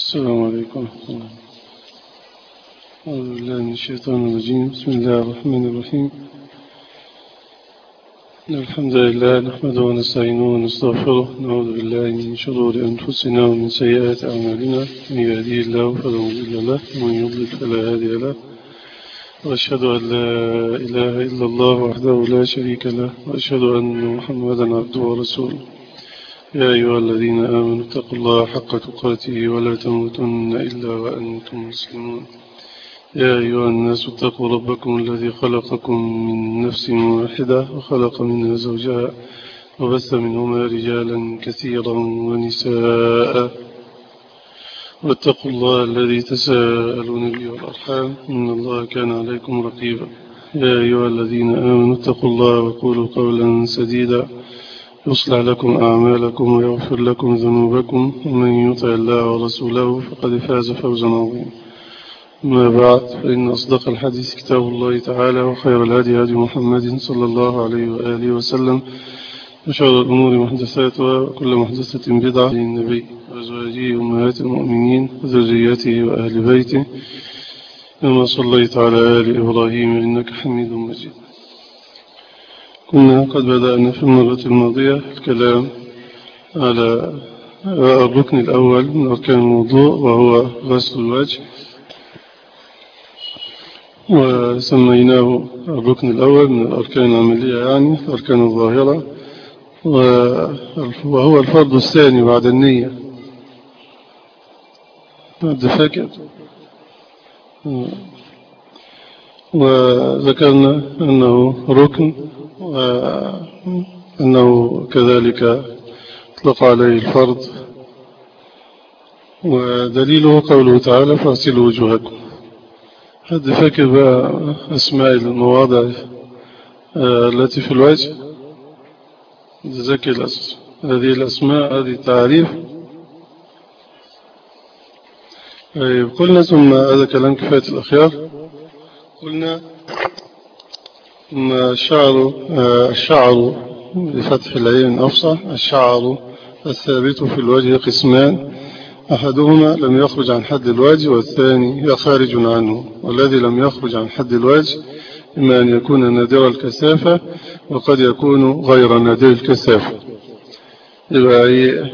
السلام عليكم ورحمة الله أعوذ بالله من الشيطان الرجيم بسم الله الرحمن الرحيم الحمد لله نحمده ونستعينه ونستغفره نعوذ بالله من شرور أنفسنا ومن سيئات أعمالنا من يهديه الله فلا مضل له ومن يضلل فلا هادي له وأشهد أن لا إله إلا الله وحده لا شريك له وأشهد أن محمدا عبده ورسوله يا أيها الذين آمنوا اتقوا الله حق تقاته ولا تموتن إلا وأنتم مسلمون يا أيها الناس اتقوا ربكم الذي خلقكم من نفس واحدة وخلق منها زوجها وبث منهما رجالا كثيرا ونساء واتقوا الله الذي تساءلون به والأرحام إن الله كان عليكم رقيبا يا أيها الذين آمنوا اتقوا الله وقولوا قولا سديدا يصلح لكم أعمالكم ويغفر لكم ذنوبكم ومن يطع الله ورسوله فقد فاز فوزا عظيما ما بعد فإن أصدق الحديث كتاب الله تعالى وخير الهدي هدي محمد صلى الله عليه وآله وسلم وشر الأمور محدثاتها وكل محدثة بدعة للنبي وأزواجه أمهات المؤمنين وذريته وأهل بيته كما صليت على آل إبراهيم إنك حميد مجيد كنا قد بدأنا في المرة الماضية الكلام على الركن الأول من أركان الوضوء وهو غسل الوجه وسميناه الركن الأول من الأركان العملية يعني الأركان الظاهرة وهو الفرض الثاني بعد النية بعد فاكر وذكرنا أنه ركن وأنه كذلك اطلق عليه الفرض ودليله قوله تعالى فاغسلوا وجوهكم حد فاكر بقى أسماء المواضع التي في الوجه ذكي الأسماء هذه الأسماء هذه تعريف طيب قلنا ثم هذا كلام كفاية الأخيار قلنا ثم الشعر الشعر بفتح العين أفصح الشعر الثابت في الوجه قسمان أحدهما لم يخرج عن حد الوجه والثاني خارج عنه والذي لم يخرج عن حد الوجه إما أن يكون نادر الكثافة وقد يكون غير نادر الكثافة يبقى إيه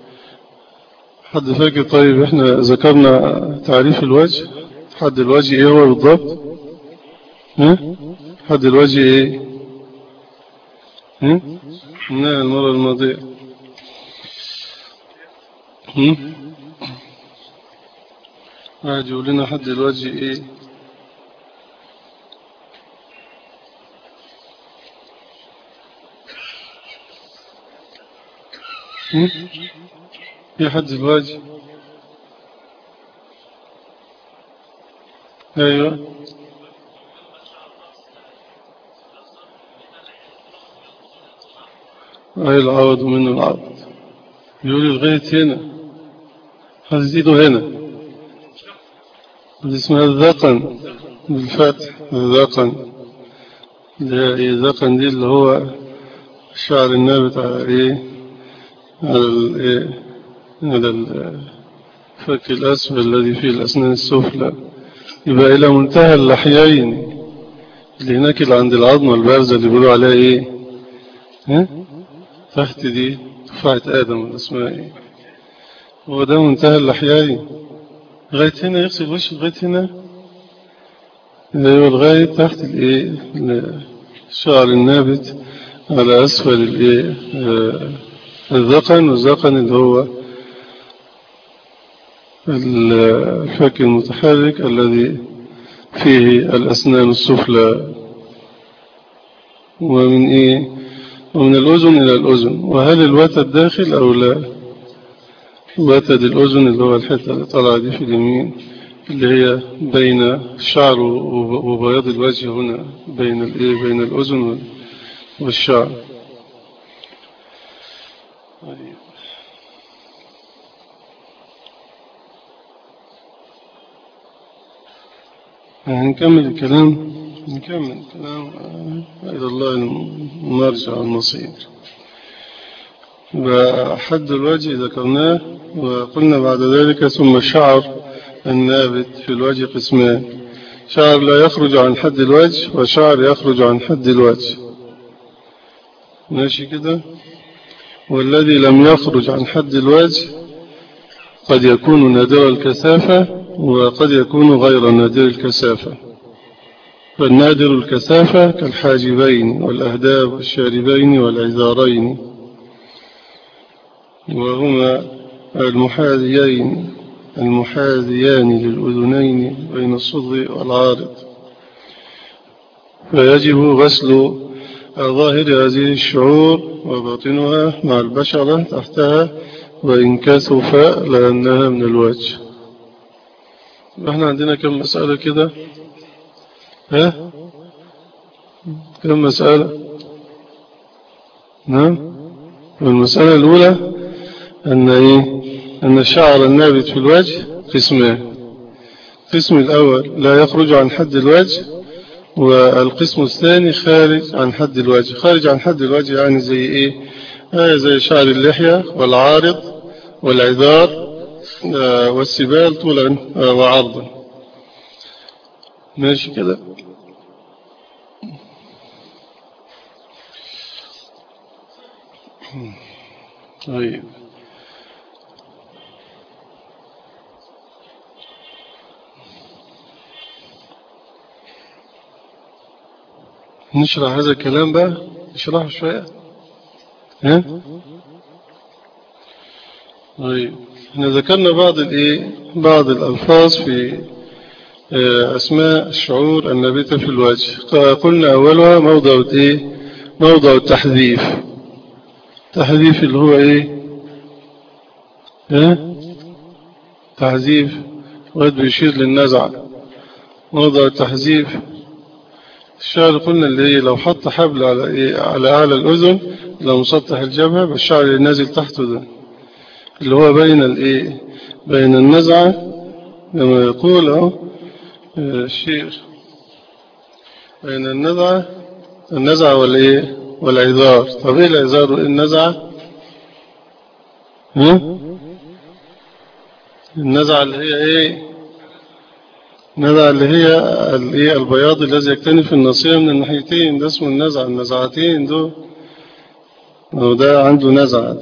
حد فاكر طيب احنا ذكرنا تعريف الوجه حد الوجه ايه هو بالضبط ها حد الوجه ايه ها قلناها المرة الماضية واحد يقول لنا حد الوجه ايه ايه حد الوجه ايوه اي العوض منه العوض يقول لغاية هنا هزيده هنا دي اسمها الذقن بالفتح الذقن الذقن دي اللي هو الشعر النابت على ايه على الايه على الفك الأسفل الذي فيه الأسنان السفلى يبقى إلى منتهى اللحيين اللي هناك اللي عند العظمة البارزة اللي بيقولوا عليها ايه ها تحت دي تفاحة آدم الأسماء ايه هو ده منتهى اللحيين لغاية هنا يغسل وشه لغاية هنا ايوه لغاية تحت الايه الشعر النابت على أسفل الايه الذقن والذقن اللي هو الفك المتحرك الذي فيه الأسنان السفلى ومن إيه ومن الأذن إلى الأذن وهل الوتد داخل أو لا وتد الأذن اللي هو الحتة اللي طالعة دي في اليمين اللي هي بين الشعر وبياض الوجه هنا بين الإيه بين الأذن والشعر هنكمل الكلام نكمل الكلام إلى الله المرجع المصير وحد الوجه ذكرناه وقلنا بعد ذلك ثم الشعر النابت في الوجه قسمان شعر لا يخرج عن حد الوجه وشعر يخرج عن حد الوجه ماشي كده والذي لم يخرج عن حد الوجه قد يكون نادر الكثافة وقد يكون غير نادر الكثافة فالنادر الكثافة كالحاجبين والأهداب والشاربين والعذارين وهما المحاذيين المحاذيان للأذنين بين الصدر والعارض فيجب غسل ظاهر هذه الشعور وباطنها مع البشرة تحتها وإن كثف لأنها من الوجه احنا عندنا كم مسألة كده ها كم مسألة نعم المسألة الأولى أن إيه أن الشعر النابت في الوجه قسمان القسم الأول لا يخرج عن حد الوجه والقسم الثاني خارج عن حد الوجه خارج عن حد الوجه يعني زي إيه آه زي شعر اللحية والعارض والعذار آه والسبال طولا آه وعرضا ماشي كده طيب نشرح هذا الكلام بقى نشرحه شوية ها طيب احنا ذكرنا بعض الايه بعض الالفاظ في اسماء الشعور النابتة في الوجه قلنا اولها موضع ايه موضع التحذيف تحذيف اللي هو ايه ها تحذيف وقد بيشير للنزع موضع التحذيف الشعر قلنا اللي هي لو حط حبل على إيه على أعلى الأذن لو مسطح الجبهة بالشعر اللي نازل تحته ده اللي هو بين الإيه بين النزعة لما يقول أهو الشيخ بين النزعة النزعة والإيه والعذار طب إيه العذار وإيه النزعة ها النزعة اللي هي إيه النزعة اللي هي الايه البياض الذي يكتنف النصية من الناحيتين ده اسمه النزعة النزعتين دول وده عنده نزعة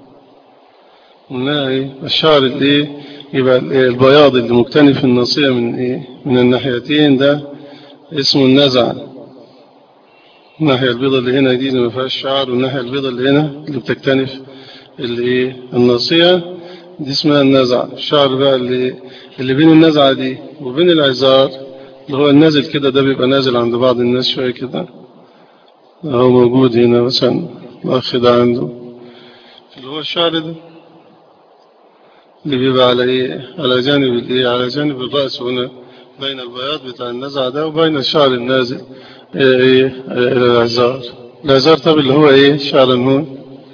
قلنا ايه الشعر الايه يبقى البياض اللي مكتنف النصية من ايه من الناحيتين ده اسمه النزعة الناحية البيضة اللي هنا دي اللي ما فيهاش شعر والناحية البيضة اللي هنا اللي بتكتنف اللي ايه النصية دي اسمها النزعة الشعر بقى اللي اللي بين النزعة دي وبين العزار اللي هو النازل كده ده بيبقى نازل عند بعض الناس شوية كده هو موجود هنا مثلا الأخ ده عنده اللي هو الشعر ده اللي بيبقى على ايه على جانب الايه على جانب الرأس هنا بين البياض بتاع النزعة ده وبين الشعر النازل ايه ايه الى العزار العزار طب اللي هو ايه شعر هون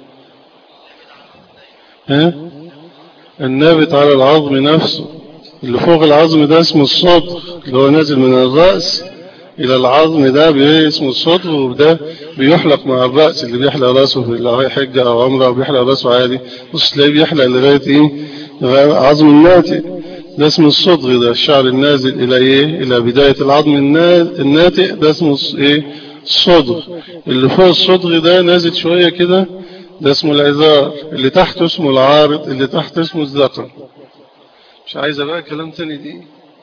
ها النابت على العظم نفسه اللي فوق العظم ده اسمه الصدر اللي هو نازل من الرأس إلى العظم ده اسمه الصدر وده بيحلق مع الرأس اللي بيحلق رأسه في اللي حجة أو عمره وبيحلق رأسه عادي بص تلاقيه بيحلق لغاية إيه عظم الناتئ ده اسمه الصدر ده الشعر النازل إلى إيه إلى بداية العظم الناتئ ده اسمه إيه الصدر اللي فوق الصدر ده نازل شوية كده ده اسمه العذار اللي تحته اسمه العارض اللي تحته اسمه الذقن مش عايزة بقى كلام تاني دي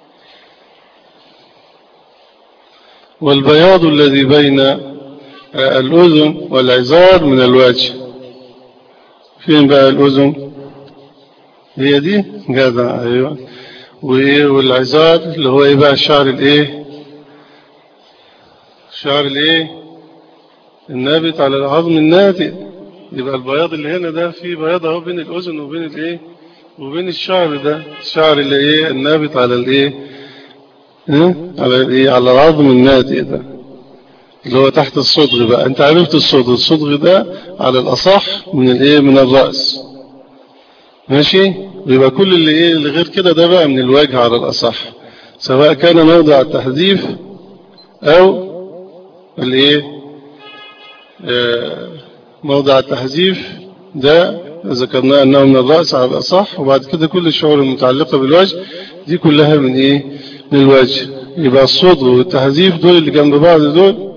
والبياض الذي بين الأذن والعذار من الوجه فين بقى الأذن هي دي جدع أيوة والعذار اللي هو ايه بقى الشعر الايه الشعر الايه النابت على العظم الناتئ يبقى البياض اللي هنا ده في بياض اهو بين الأذن وبين الايه وبين الشعر ده الشعر اللي ايه النابت على الايه اه؟ على الايه على العظم الناتئ ده اللي هو تحت الصدغ بقى انت عرفت الصدغ الصدغ ده على الاصح من الايه من الرأس ماشي يبقى كل اللي ايه اللي غير كده ده بقى من الوجه على الاصح سواء كان موضع التحذيف او الايه اه موضع التحذيف ده ذكرنا أنه من الرأس على الأصح وبعد كده كل الشعور المتعلقة بالوجه دي كلها من إيه من الوجه يبقى الصدر والتحذيف دول اللي جنب بعض دول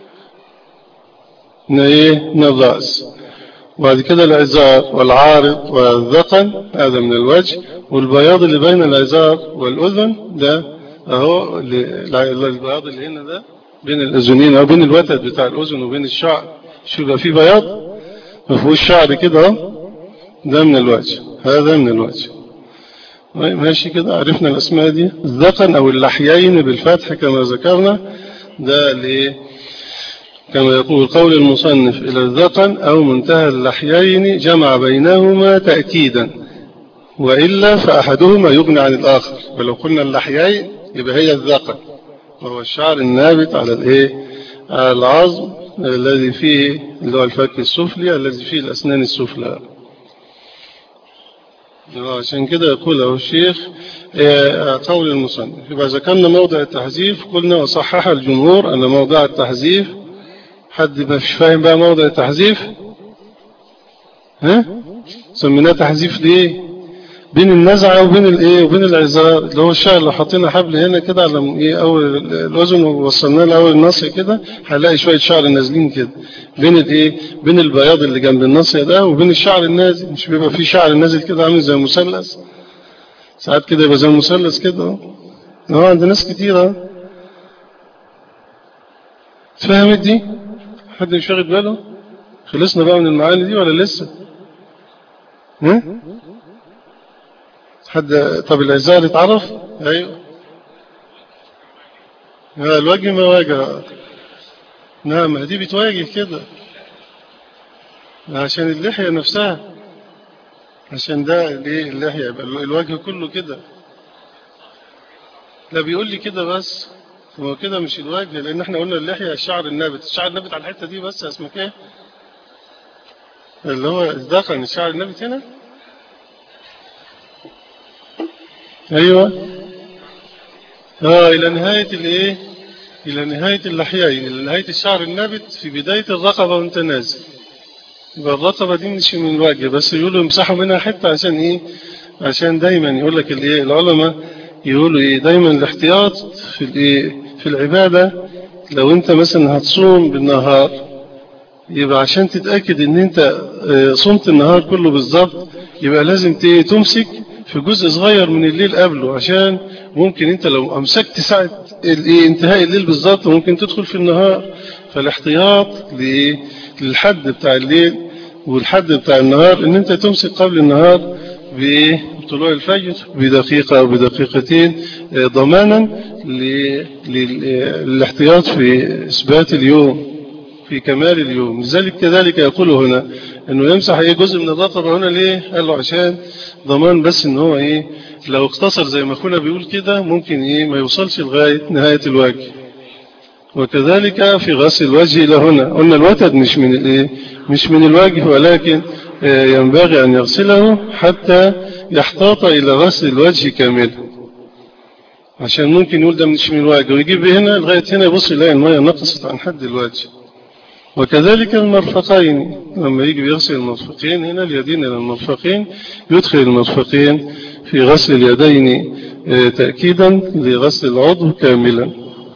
من إيه من الرأس وبعد كده العزار والعارض والذقن هذا من الوجه والبياض اللي بين العزار والأذن ده أهو البياض اللي هنا ده بين الأذنين أو بين الوتد بتاع الأذن وبين الشعر شو يبقى فيه بياض ما فيهوش شعر كده ده من الوجه هذا من الوجه ماشي كده عرفنا الأسماء دي الذقن أو اللحيين بالفتح كما ذكرنا ده اللي كما يقول قول المصنف إلى الذقن أو منتهى اللحيين جمع بينهما تأكيدا وإلا فأحدهما يغني عن الآخر ولو قلنا اللحيين يبقى هي الذقن وهو الشعر النابت على الايه على العظم الذي فيه اللي هو الفك السفلي الذي فيه الأسنان السفلى عشان كده يقول له الشيخ قول المصنف يبقى ذكرنا موضع التحذيف قلنا وصحح الجمهور أن موضع التحذيف حد ما فيش فاهم بقى موضع التحذيف ها سميناه تحذيف ليه بين النزعة وبين الايه وبين العزار اللي هو الشعر لو حطينا حبل هنا كده على ايه اول الوزن ووصلناه لاول النص كده هنلاقي شويه شعر نازلين كده بين الايه بين البياض اللي جنب النص ده وبين الشعر النازل مش بيبقى فيه شعر نازل كده عامل زي المثلث ساعات كده يبقى زي المثلث كده اهو عند ناس كتيره اتفهمت دي حد مش واخد باله خلصنا بقى من المعاني دي ولا لسه ها حد طب العزال اتعرف ايوه الوجه ما واجه نعم دي بتواجه كده عشان اللحية نفسها عشان ده ليه اللحية يبقى الوجه كله كده لا بيقول لي كده بس هو كده مش الوجه لان احنا قلنا اللحية الشعر النابت الشعر النابت على الحتة دي بس اسمك ايه اللي هو الدخن الشعر النابت هنا ايوه اه الى نهاية الايه الى نهاية اللحيين الى نهاية الشعر النابت في بداية الرقبة وانت نازل يبقى الرقبة دي مش من الوجه بس يقولوا يمسحوا منها حتة عشان ايه عشان دايما يقول لك الايه العلماء يقولوا ايه دايما الاحتياط في الايه في العبادة لو انت مثلا هتصوم بالنهار يبقى عشان تتأكد ان انت صمت النهار كله بالظبط يبقى لازم تمسك في جزء صغير من الليل قبله عشان ممكن انت لو امسكت ساعة انتهاء الليل بالظبط ممكن تدخل في النهار فالاحتياط للحد بتاع الليل والحد بتاع النهار ان انت تمسك قبل النهار بطلوع الفجر بدقيقة أو بدقيقتين ضمانا للاحتياط في إثبات اليوم في كمال اليوم لذلك كذلك يقول هنا انه يمسح ايه جزء من الرقبة هنا ليه قال له عشان ضمان بس ان هو ايه لو اقتصر زي ما كنا بيقول كده ممكن ايه ما يوصلش لغاية نهاية الوجه وكذلك في غسل الوجه الى هنا قلنا الوتد مش من الايه مش من الوجه ولكن ينبغي ان يغسله حتى يحتاط الى غسل الوجه كاملا عشان ممكن يقول ده مش من الوجه ويجيب هنا لغاية هنا يبص يلاقي المية نقصت عن حد الوجه وكذلك المرفقين لما يجي يغسل المرفقين هنا اليدين إلى المرفقين يدخل المرفقين في غسل اليدين تأكيدا لغسل العضو كاملا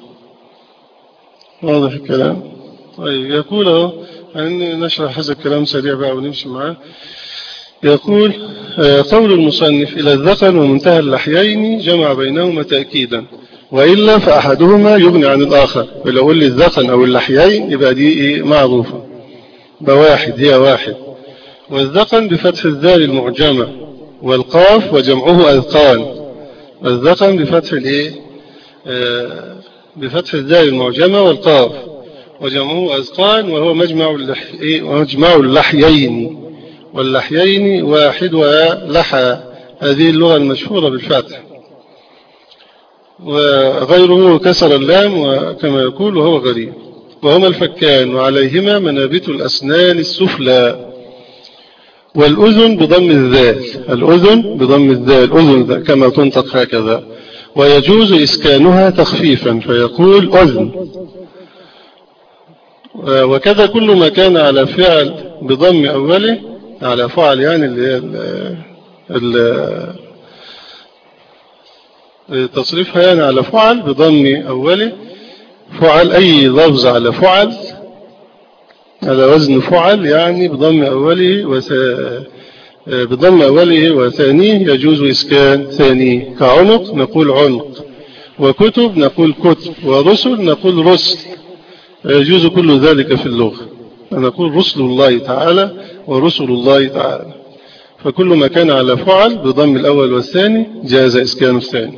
واضح الكلام طيب يقول أن نشرح هذا الكلام سريع بقى ونمشي معاه يقول قول المصنف إلى الذقن ومنتهى اللحيين جمع بينهما تأكيدا وإلا فأحدهما يغني عن الآخر ولو قل لي الذقن أو اللحيين يبقى دي إيه معروفة بواحد هي واحد والذقن بفتح الذال المعجمة والقاف وجمعه أذقان والذقن بفتح الإيه آه بفتح الذال المعجمة والقاف وجمعه أذقان وهو مجمع اللح... إيه مجمع اللحيين واللحيين واحد ولحى هذه اللغة المشهورة بالفتح وغيره كسر اللام وكما يقول وهو غريب وهما الفكان وعليهما منابت الأسنان السفلى والأذن بضم الذال الأذن بضم الذال أذن كما تنطق هكذا ويجوز إسكانها تخفيفا فيقول أذن وكذا كل ما كان على فعل بضم أوله على فعل يعني اللي هي ال- ال- تصريفها يعني على فعل بضم أوله فعل أي لفظ على فعل على وزن فعل يعني بضم أوله وس... بضم أوله وثانيه يجوز إسكان ثانيه كعنق نقول عنق وكتب نقول كتب ورسل نقول رسل يجوز كل ذلك في اللغة نقول رسل الله تعالى ورسل الله تعالى فكل ما كان على فعل بضم الأول والثاني جاز إسكان الثاني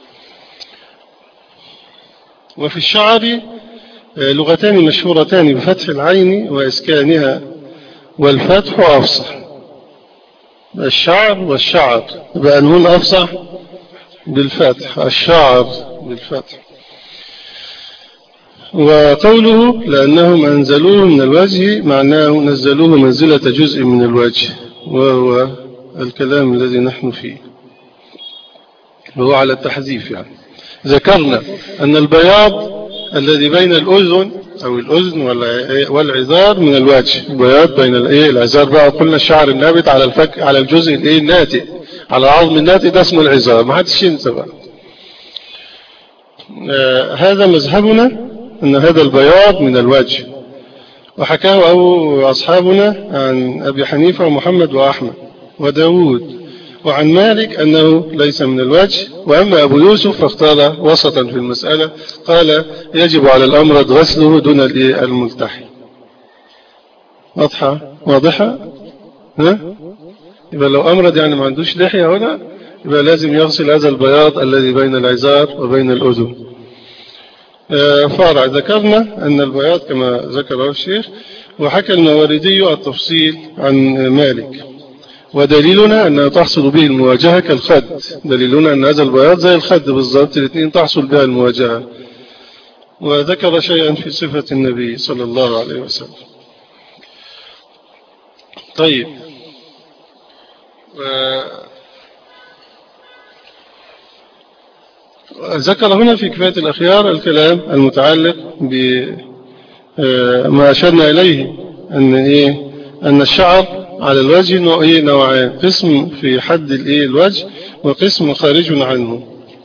وفي الشعر لغتان مشهورتان بفتح العين وإسكانها والفتح أفصح الشعر والشعر يبقى النون أفصح بالفتح الشعر بالفتح وقوله لأنهم أنزلوه من الوجه معناه نزلوه منزلة جزء من الوجه وهو الكلام الذي نحن فيه وهو على التحذيف يعني ذكرنا أن البياض الذي بين الأذن أو الأذن والعذار من الوجه البياض بين العذار بقى قلنا الشعر النابت على الفك على الجزء الايه الناتئ على العظم الناتئ ده اسمه العذار ما حدش ينسى بقى آه هذا مذهبنا أن هذا البياض من الوجه وحكاه أو أصحابنا عن أبي حنيفة ومحمد وأحمد وداود وعن مالك أنه ليس من الوجه وأما أبو يوسف فاختار وسطا في المسألة قال يجب على الأمرض غسله دون الملتحي واضحة واضحة ها يبقى لو أمرض يعني ما عندوش لحية هنا يبقى لازم يغسل هذا البياض الذي بين العزار وبين الأذن فرع ذكرنا أن البياض كما ذكره الشيخ وحكى المواردي التفصيل عن مالك ودليلنا أنها تحصل به المواجهة كالخد دليلنا أن هذا البياض زي الخد بالضبط الاثنين تحصل بها المواجهة وذكر شيئا في صفة النبي صلى الله عليه وسلم طيب ذكر هنا في كفاية الأخيار الكلام المتعلق بما أشرنا إليه أن, إيه أن الشعر على الوجه نوع إيه نوعان قسم في حد الإيه الوجه وقسم خارج عنه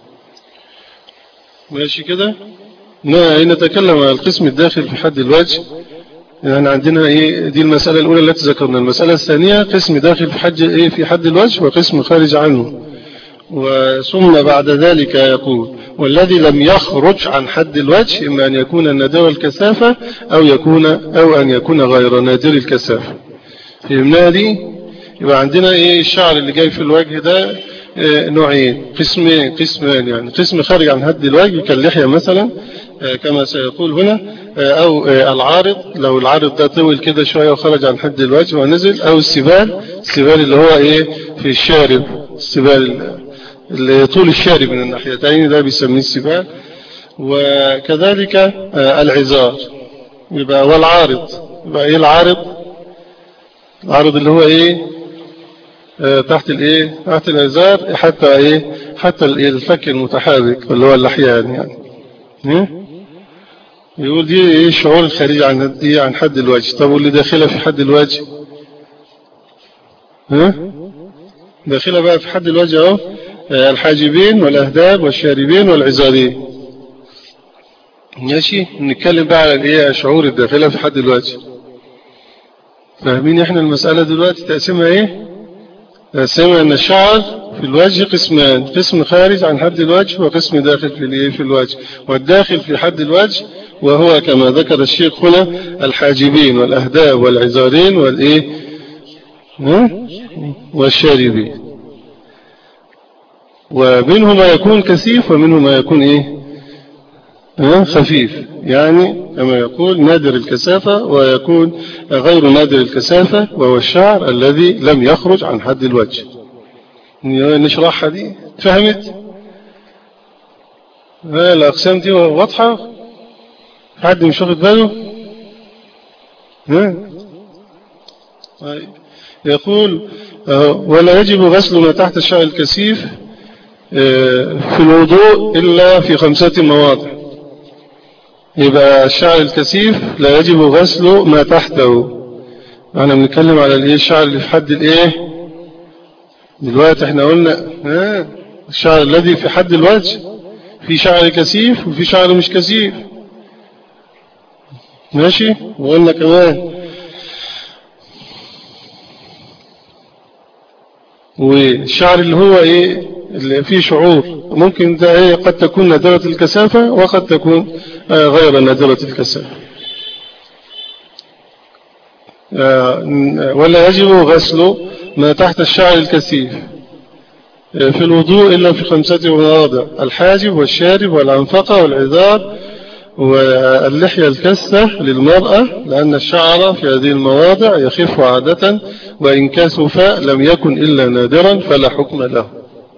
ماشي كده نتكلم عن القسم الداخل في حد الوجه يعني عندنا إيه دي المسألة الأولى التي ذكرنا المسألة الثانية قسم داخل في حد إيه في حد الوجه وقسم خارج عنه وثم بعد ذلك يقول والذي لم يخرج عن حد الوجه إما أن يكون نادر الكثافة أو يكون أو أن يكون غير نادر الكثافة فهمنا دي يبقى عندنا إيه الشعر اللي جاي في الوجه ده إيه نوعين قسمين قسمان يعني قسم خارج عن حد الوجه كاللحية مثلا كما سيقول هنا أو العارض لو العارض ده طول كده شوية وخرج عن حد الوجه ونزل أو السبال السبال اللي هو إيه في الشارب السبال اللي طول الشارب من الناحيتين ده بيسميه السبال وكذلك العزار يبقى والعارض يبقى ايه العارض العارض اللي هو ايه تحت الايه تحت العزار حتى ايه حتى الفك المتحرك اللي هو اللحيان يعني يقول دي ايه الشعور الخارجي عن دي عن حد الوجه طب واللي داخله في حد الوجه ها داخله بقى في حد الوجه اهو الحاجبين والأهداب والشاربين والعزارين ماشي نتكلم بقى على الايه الشعور الداخلة في حد الوجه فاهمين احنا المسألة دلوقتي تقسيمها ايه تقسيمها ان الشعر في الوجه قسمان قسم خارج عن حد الوجه وقسم داخل في الايه في الوجه والداخل في حد الوجه وهو كما ذكر الشيخ هنا الحاجبين والأهداب والعزارين والايه والشاربين ومنه ما يكون كثيف ومنه ما يكون ايه اه خفيف يعني كما يقول نادر الكثافة ويكون غير نادر الكثافة وهو الشعر الذي لم يخرج عن حد الوجه نشرحها دي فهمت الأقسام دي واضحة حد مش واخد باله يقول ولا يجب غسل ما تحت الشعر الكثيف في الوضوء إلا في خمسة مواضع يبقى الشعر الكثيف لا يجب غسله ما تحته احنا بنتكلم على الايه الشعر اللي في حد الايه دلوقتي احنا قلنا ها الشعر الذي في حد الوجه في شعر كثيف وفي شعر مش كثيف ماشي وقلنا كمان والشعر اللي هو ايه اللي فيه شعور ممكن ده ايه قد تكون نادرة الكثافة وقد تكون آه غير نادرة الكثافة آه ولا يجب غسل ما تحت الشعر الكثيف آه في الوضوء إلا في خمسة مواضع الحاجب والشارب والعنفقة والعذار واللحية الكثة للمرأة لأن الشعر في هذه المواضع يخف عادة وإن كثف لم يكن إلا نادرا فلا حكم له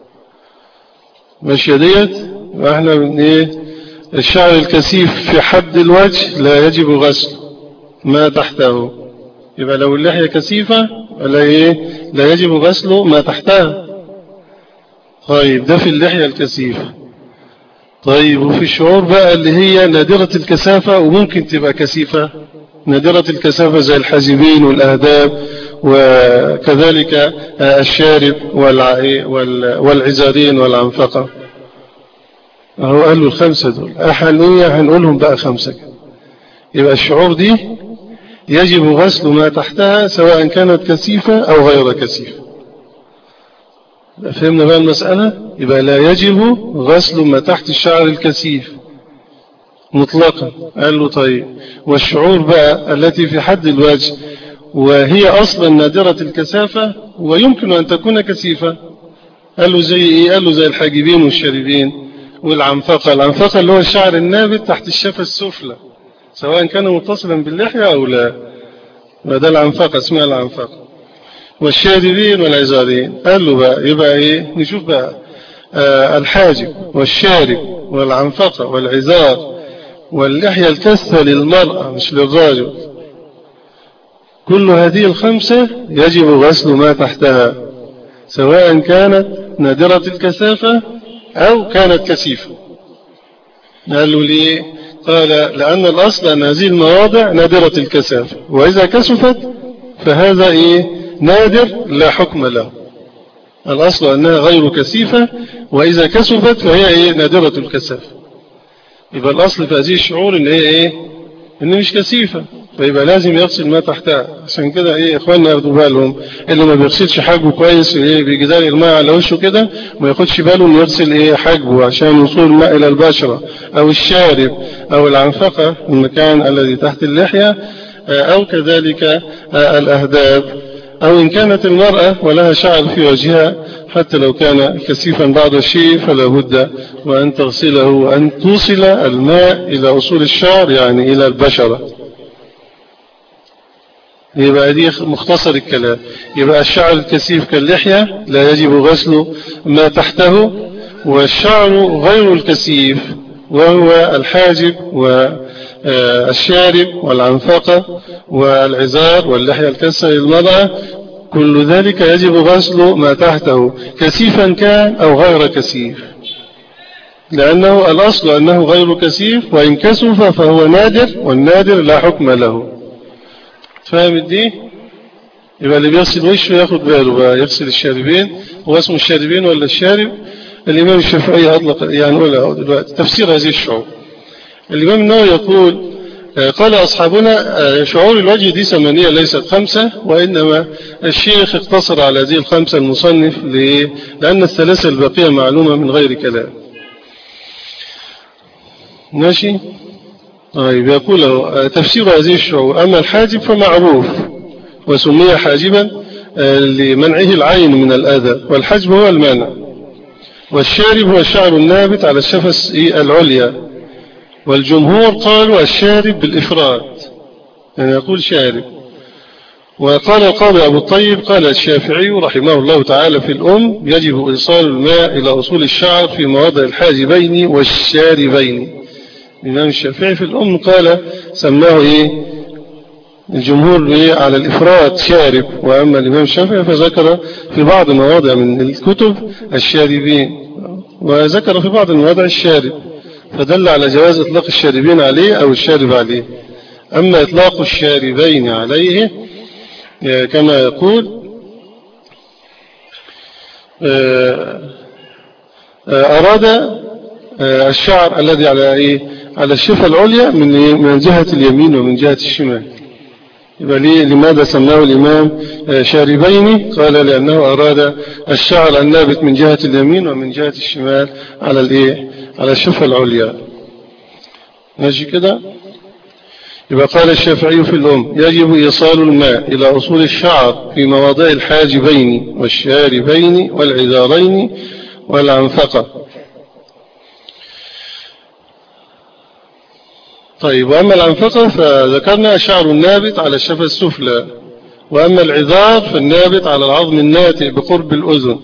ماشية ديت واحنا من ايه الشعر الكثيف في حد الوجه لا يجب غسل ما تحته يبقى لو اللحية كثيفة لا ايه لا يجب غسل ما تحتها طيب ده في اللحية الكثيفة طيب وفي الشعور بقى اللي هي نادرة الكثافة وممكن تبقى كثيفة نادرة الكثافة زي الحاجبين والأهداب وكذلك الشارب والعزارين والعنفقة هو قال له الخمسة دول أحنية هنقولهم بقى خمسة يبقى الشعور دي يجب غسل ما تحتها سواء كانت كثيفة أو غير كثيفة فهمنا بقى المسألة يبقى لا يجب غسل ما تحت الشعر الكثيف مطلقا قال له طيب والشعور بقى التي في حد الوجه وهي أصلا نادرة الكثافة ويمكن أن تكون كثيفة قال له زي إيه قال له زي الحاجبين والشاربين والعنفقة العنفقة اللي هو الشعر النابت تحت الشفة السفلى سواء كان متصلا باللحية أو لا وده العنفقة اسمها العنفقة والشاربين والعزارين قال له بقى يبقى إيه نشوف بقى آه الحاجب والشارب والعنفقة والعزار واللحية الكثة للمرأة مش للرجل كل هذه الخمسة يجب غسل ما تحتها سواء كانت نادرة الكثافة أو كانت كثيفة قالوا لي قال لأن الأصل أن هذه المواضع نادرة الكثافة وإذا كثفت فهذا إيه نادر لا حكم له الأصل أنها غير كثيفة وإذا كثفت فهي إيه نادرة الكثافة يبقى الأصل في هذه الشعور إن هي إيه إن مش كثيفة فيبقى لازم يغسل ما تحتها عشان كده ايه اخواننا ياخدوا بالهم اللي ما بيغسلش حاجبه كويس ايه بيجدال الماء على وشه كده ما ياخدش باله انه يغسل ايه حاجبه عشان وصول الماء الى البشره او الشارب او العنفقه المكان الذي تحت اللحيه او كذلك الاهداب او ان كانت المراه ولها شعر في وجهها حتى لو كان كثيفا بعض الشيء فلا بد وان تغسله وان توصل الماء الى اصول الشعر يعني الى البشره يبقى دي مختصر الكلام يبقى الشعر الكثيف كاللحية لا يجب غسل ما تحته والشعر غير الكثيف وهو الحاجب والشارب والعنفقة والعزار واللحية الكثة للمرأة كل ذلك يجب غسل ما تحته كثيفا كان أو غير كثيف لأنه الأصل أنه غير كثيف وإن كثف فهو نادر والنادر لا حكم له فاهم دي يبقى اللي بيغسل وشه ياخد باله بقى يغسل الشاربين هو اسمه الشاربين ولا الشارب الإمام الشافعي أطلق يعني ولا دلوقتي تفسير هذه الشعور الإمام النووي يقول قال أصحابنا شعور الوجه دي ثمانية ليست خمسة وإنما الشيخ اقتصر على هذه الخمسة المصنف لأن الثلاثة الباقية معلومة من غير كلام ماشي طيب يقول تفسير هذه الشعور أما الحاجب فمعروف وسمي حاجبا لمنعه العين من الأذى والحجب هو المانع والشارب هو الشعر النابت على الشفة العليا والجمهور قالوا الشارب بالإفراد يعني يقول شارب وقال القاضي أبو الطيب قال الشافعي رحمه الله تعالى في الأم يجب إيصال الماء إلى أصول الشعر في مواضع الحاجبين والشاربين الإمام الشافعي في الأم قال سماه إيه الجمهور إيه على الإفراد شارب وأما الإمام الشافعي فذكر في بعض مواضع من الكتب الشاربين وذكر في بعض المواضع الشارب فدل على جواز إطلاق الشاربين عليه أو الشارب عليه أما إطلاق الشاربين عليه كما يقول أراد الشعر الذي على إيه على الشفة العليا من إيه؟ من جهة اليمين ومن جهة الشمال يبقى ليه لماذا سماه الإمام شاربين قال لأنه أراد الشعر النابت من جهة اليمين ومن جهة الشمال على الإيه على الشفة العليا ماشي كده يبقى قال الشافعي في الأم يجب إيصال الماء إلى أصول الشعر في مواضع الحاجبين والشاربين والعذارين والعنفقة طيب وأما العنفقة فذكرنا شعر النابت على الشفة السفلى وأما العذار فالنابت على العظم الناتئ بقرب الأذن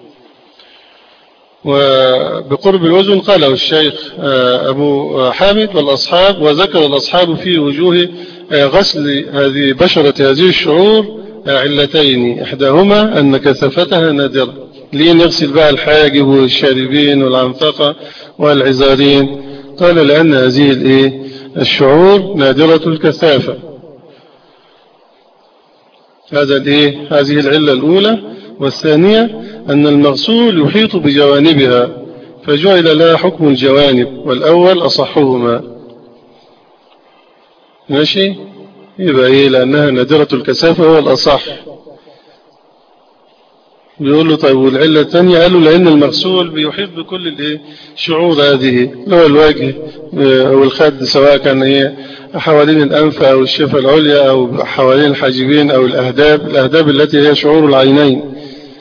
وبقرب الأذن قاله الشيخ آه، أبو حامد والأصحاب وذكر الأصحاب في وجوه آه، غسل هذه بشرة هذه الشعور آه، علتين إحداهما أن كثفتها نادرة لين يغسل بقى الحاجب والشاربين والعنفقة والعزارين قال لأن هذه الإيه الشعور نادرة الكثافة هذا الإيه هذه العلة الأولى والثانية أن المغسول يحيط بجوانبها فجعل لها حكم الجوانب والأول أصحهما ماشي يبقى إيه لأنها نادرة الكثافة هو الأصح بيقول له طيب والعلة الثانية قالوا لأن المغسول بيحيط بكل الايه شعور هذه اللي هو الوجه آه، أو الخد سواء كان ايه حوالين الأنف أو الشفة العليا أو حوالين الحاجبين أو الأهداب الأهداب التي هي شعور العينين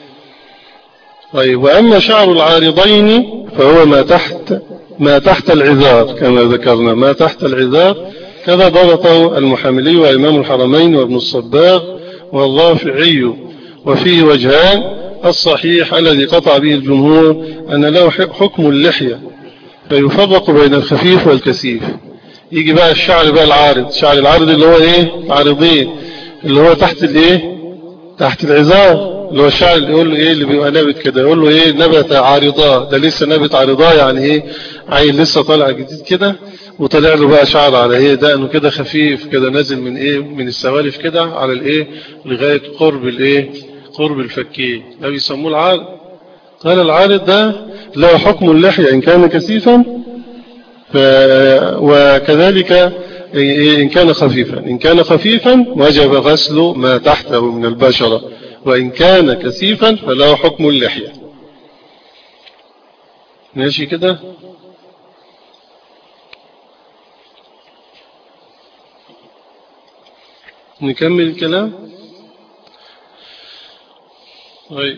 طيب وأما شعر العارضين فهو ما تحت ما تحت العذار كما ذكرنا ما تحت العذار كذا ضبطه المحاملي وإمام الحرمين وابن الصباغ والرافعي وفيه وجهان الصحيح الذي قطع به الجمهور أن له حكم اللحية فيفرق بين الخفيف والكثيف يجي بقى الشعر بقى العارض الشعر العارض اللي هو ايه عارضين اللي هو تحت الايه تحت العظام اللي هو الشعر اللي يقول له ايه اللي بيبقى نابت كده يقول له ايه نبت عارضاه ده لسه نبت عارضاه يعني ايه عين لسه طالع جديد كده وطلع له بقى شعر على ايه دقنه كده خفيف كده نازل من ايه من السوالف كده على الايه لغايه قرب الايه قرب الفكين ده بيسموه العارض قال العارض ده له حكم اللحية إن كان كثيفا وكذلك إن كان خفيفا إن كان خفيفا وجب غسل ما تحته من البشرة وإن كان كثيفا فله حكم اللحية ماشي كده نكمل الكلام طيب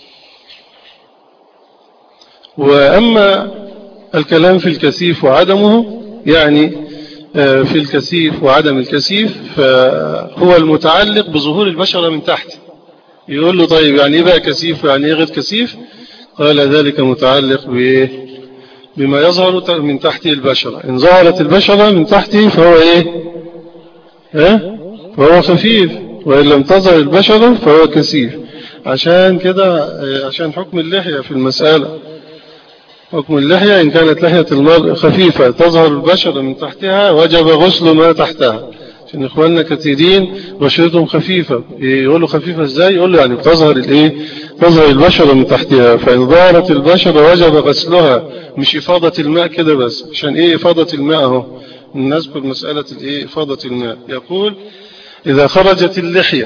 وأما الكلام في الكثيف وعدمه يعني آه، في الكثيف وعدم الكثيف فهو المتعلق بظهور البشرة من تحت يقول له طيب يعني ايه بقى كثيف يعني ايه غير كثيف قال ذلك متعلق بايه بما يظهر من تحته البشرة إن ظهرت البشرة من تحته فهو إيه ها؟ فهو خفيف وإن لم تظهر البشرة فهو كثيف عشان كده عشان حكم اللحية في المسألة حكم اللحية إن كانت لحية المرء خفيفة تظهر البشرة من تحتها وجب غسل ما تحتها عشان إخواننا كثيرين بشرتهم خفيفة يقولوا خفيفة إزاي يقولوا يعني بتظهر الإيه تظهر البشرة من تحتها فإن ظهرت البشرة وجب غسلها مش إفاضة الماء كده بس عشان إيه إفاضة الماء أهو نذكر مسألة الإيه إفاضة الماء يقول إذا خرجت اللحية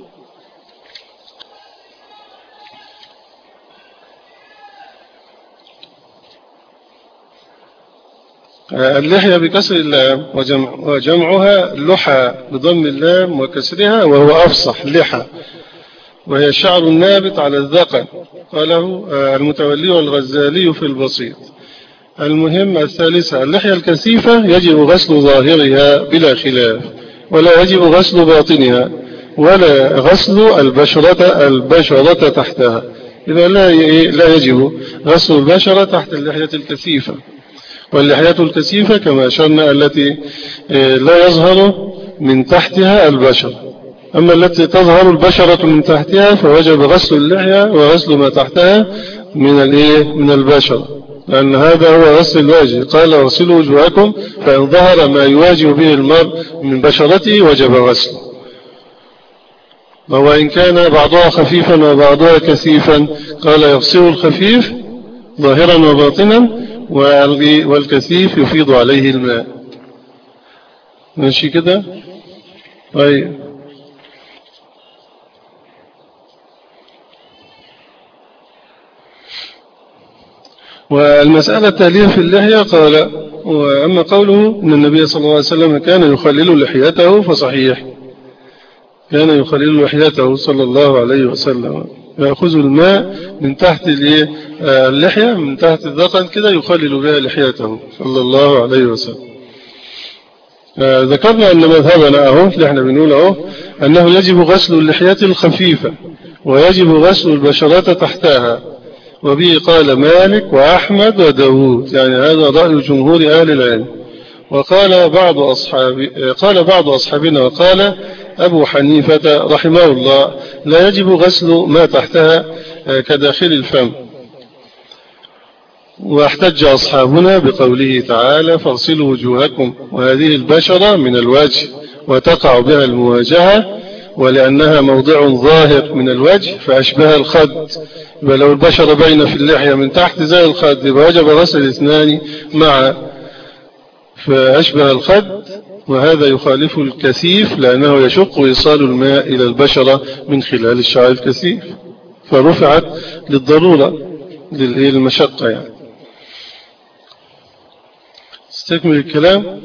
اللحية بكسر اللام وجمع وجمعها لحى بضم اللام وكسرها وهو أفصح لحى وهي الشعر النابت على الذقن قاله آه، المتولي والغزالي في البسيط المهم الثالثة اللحية الكثيفة يجب غسل ظاهرها بلا خلاف ولا يجب غسل باطنها ولا غسل البشرة البشرة تحتها إذا لا لا يجب غسل البشرة تحت اللحية الكثيفة واللحية الكثيفة كما أشرنا التي آه، لا يظهر من تحتها البشر أما التي تظهر البشرة من تحتها فوجب غسل اللحية وغسل ما تحتها من الايه من البشرة لأن هذا هو غسل الواجه قال غسلوا وجوهكم فإن ظهر ما يواجه به المرء من بشرته وجب غسله وإن كان بعضها خفيفا وبعضها كثيفا قال يغسل الخفيف ظاهرا وباطنا والكثيف يفيض عليه الماء ماشي كده طيب والمسألة التالية في اللحية قال وأما قوله أن النبي صلى الله عليه وسلم كان يخلل لحيته فصحيح كان يخلل لحيته صلى الله عليه وسلم يأخذ الماء من تحت اللحية من تحت الذقن كده يخلل بها لحيته صلى الله عليه وسلم آه، ذكرنا أن مذهبنا أهو اللي احنا بنقول أهو أنه يجب غسل اللحية الخفيفة ويجب غسل البشرات تحتها وبه قال مالك وأحمد وداود يعني هذا رأي جمهور أهل العلم وقال بعض أصحاب قال بعض أصحابنا وقال أبو حنيفة رحمه الله لا يجب غسل ما تحتها كداخل الفم واحتج أصحابنا بقوله تعالى فاغسلوا وجوهكم وهذه البشرة من الوجه وتقع بها المواجهة ولأنها موضع ظاهر من الوجه فأشبه الخد يبقى لو البشرة باينة في اللحية من تحت زي الخد يبقى وجب غسل الاثنان مع فأشبه الخد وهذا يخالف الكثيف لأنه يشق إيصال الماء إلى البشرة من خلال الشعر الكثيف فرفعت للضرورة للمشقة يعني استكمل الكلام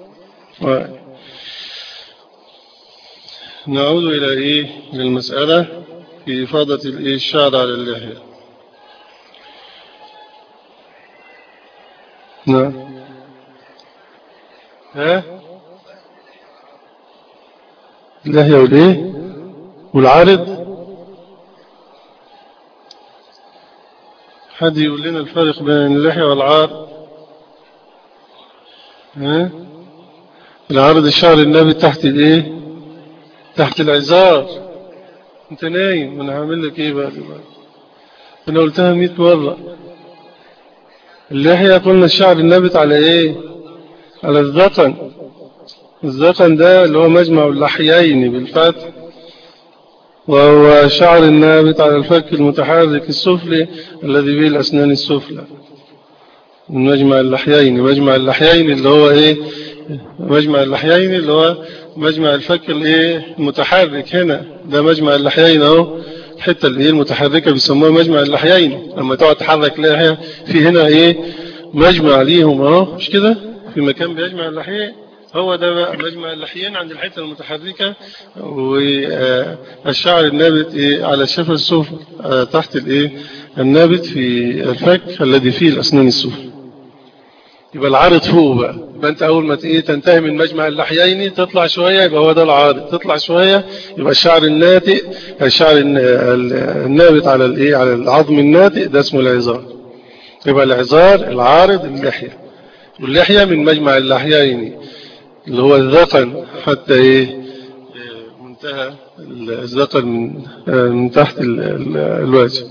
نعود إلى إيه للمسألة في إفاضة الشعر على اللحية نعم ها اللحية والإيه والعارض حد يقول لنا الفرق بين اللحية والعارض ها العارض الشعر النبي تحت الايه تحت العزار انت نايم انا هعمل لك ايه بقى دلوقتي انا قلتها 100 مره اللحيه قلنا الشعر النابت على ايه على الذقن الذقن ده اللي هو مجمع اللحيين بالفتح وهو شعر النابت على الفك المتحرك السفلي الذي به الأسنان السفلى من مجمع اللحيين مجمع اللحيين اللي هو ايه مجمع اللحيين اللي هو مجمع الفك الايه المتحرك هنا ده مجمع اللحيين اهو الحته اللي هي المتحركه بيسموها مجمع اللحيين لما تقعد تحرك لحيه في هنا ايه مجمع ليهم اهو مش كده في مكان بيجمع اللحيين هو ده بقى مجمع اللحيين عند الحته المتحركه والشعر النابت إيه على الشفه السفلى آه، تحت الايه النابت في الفك الذي فيه الاسنان السفلى يبقى العارض فوق بقى يبقى انت اول ما ايه تنتهي من مجمع اللحيين تطلع شوية يبقى هو ده العارض تطلع شوية يبقى الشعر الناتئ الشعر النابت على الايه على العظم الناتئ ده اسمه العظار يبقى العظار العارض اللحية واللحية من مجمع اللحيين اللي هو الذقن حتى ايه منتهى الذقن من, من تحت الوجه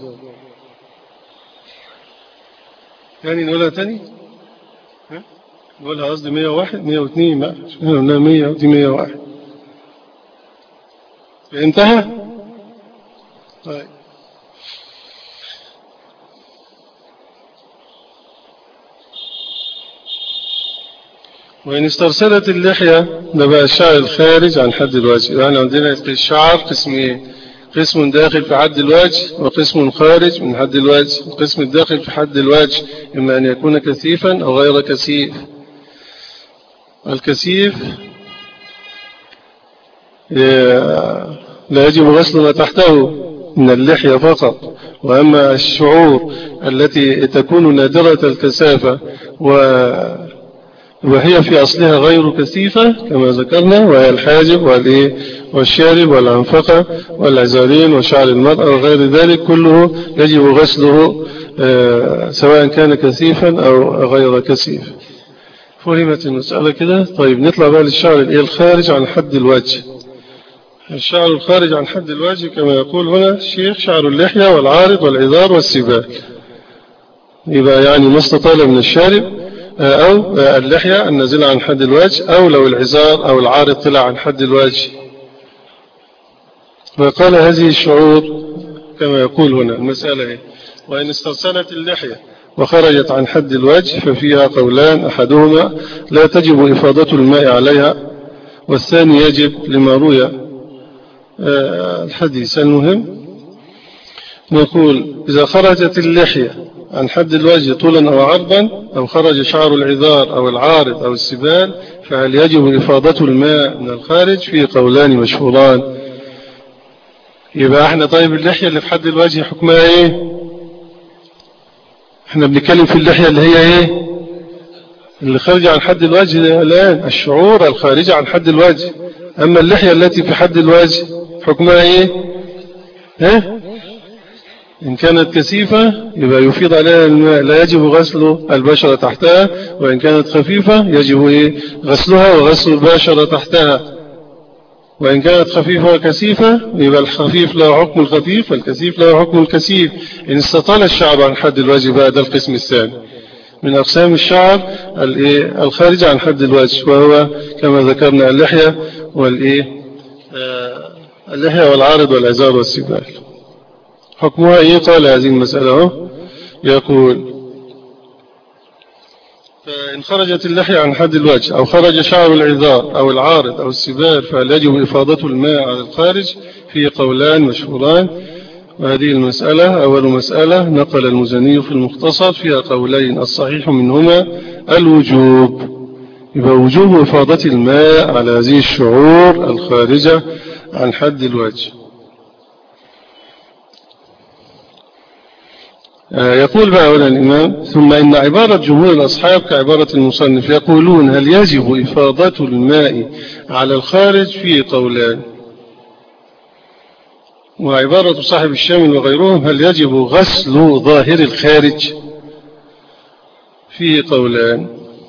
يعني نقولها تاني نقولها قصدي 101 102 بقى احنا قلنا 100 ودي 101 انتهى طيب وإن استرسلت اللحية ده بقى الشعر الخارج عن حد الوجه يعني عندنا الشعر قسمين قسم داخل في حد الوجه وقسم خارج من حد الوجه القسم الداخل في حد الوجه إما أن يكون كثيفا أو غير كثيف الكثيف لا يجب غسل ما تحته من اللحية فقط وأما الشعور التي تكون نادرة الكثافة وهي في أصلها غير كثيفة كما ذكرنا وهي الحاجب والشارب والأنفقة والعزارين وشعر المرأة وغير ذلك كله يجب غسله آه، سواء كان كثيفا أو غير كثيف فهمت المسألة كده طيب نطلع بقى للشعر الايه الخارج عن حد الوجه الشعر الخارج عن حد الوجه كما يقول هنا الشيخ شعر اللحية والعارض والعذار والسبال يبقى يعني ما استطال من الشارب أو اللحية النازلة عن حد الوجه أو لو العذار أو العارض طلع عن حد الوجه وقال هذه الشعور كما يقول هنا المسألة هي وإن استرسلت اللحية وخرجت عن حد الوجه ففيها قولان أحدهما لا تجب إفاضة الماء عليها والثاني يجب لما روي آه، الحديث المهم نقول إذا خرجت اللحية عن حد الوجه طولا أو عرضا أو خرج شعر العذار أو العارض أو السبال فهل يجب إفاضة الماء من الخارج في قولان مشهوران يبقى احنا طيب اللحية اللي في حد الوجه حكمها ايه احنا بنتكلم في اللحية اللي هي ايه اللي خارجة عن حد الوجه الآن الشعور الخارجة عن حد الوجه أما اللحية التي في حد الوجه حكمها ايه ها إن كانت كثيفة يبقى يفيض عليها الماء لا يجب غسل البشرة تحتها وإن كانت خفيفة يجب إيه؟ غسلها وغسل البشرة تحتها وإن كانت خفيفة وكثيفة يبقى الخفيف له حكم الخفيف والكثيف له حكم الكثيف إن استطال الشعب عن حد الوجه بقى ده القسم الثاني من أقسام الشعر الخارج عن حد الوجه وهو كما ذكرنا اللحية والإيه آه، اللحية والعارض والعزار والسبال حكمها إيه قال هذه المسألة يقول فإن خرجت اللحية عن حد الوجه أو خرج شعر العذار أو العارض أو السبال فهل يجب إفاضة الماء على الخارج في قولان مشهوران وهذه المسألة أول مسألة نقل المزني في المختصر فيها قولين الصحيح منهما الوجوب يبقى وجوب إفاضة الماء على هذه الشعور الخارجة عن حد الوجه آه، يقول بقى هنا الإمام ثم إن عبارة جمهور الأصحاب كعبارة المصنف يقولون هل يجب إفاضة الماء على الخارج في قولان وعبارة صاحب الشامل وغيرهم هل يجب غسل ظاهر الخارج في قولان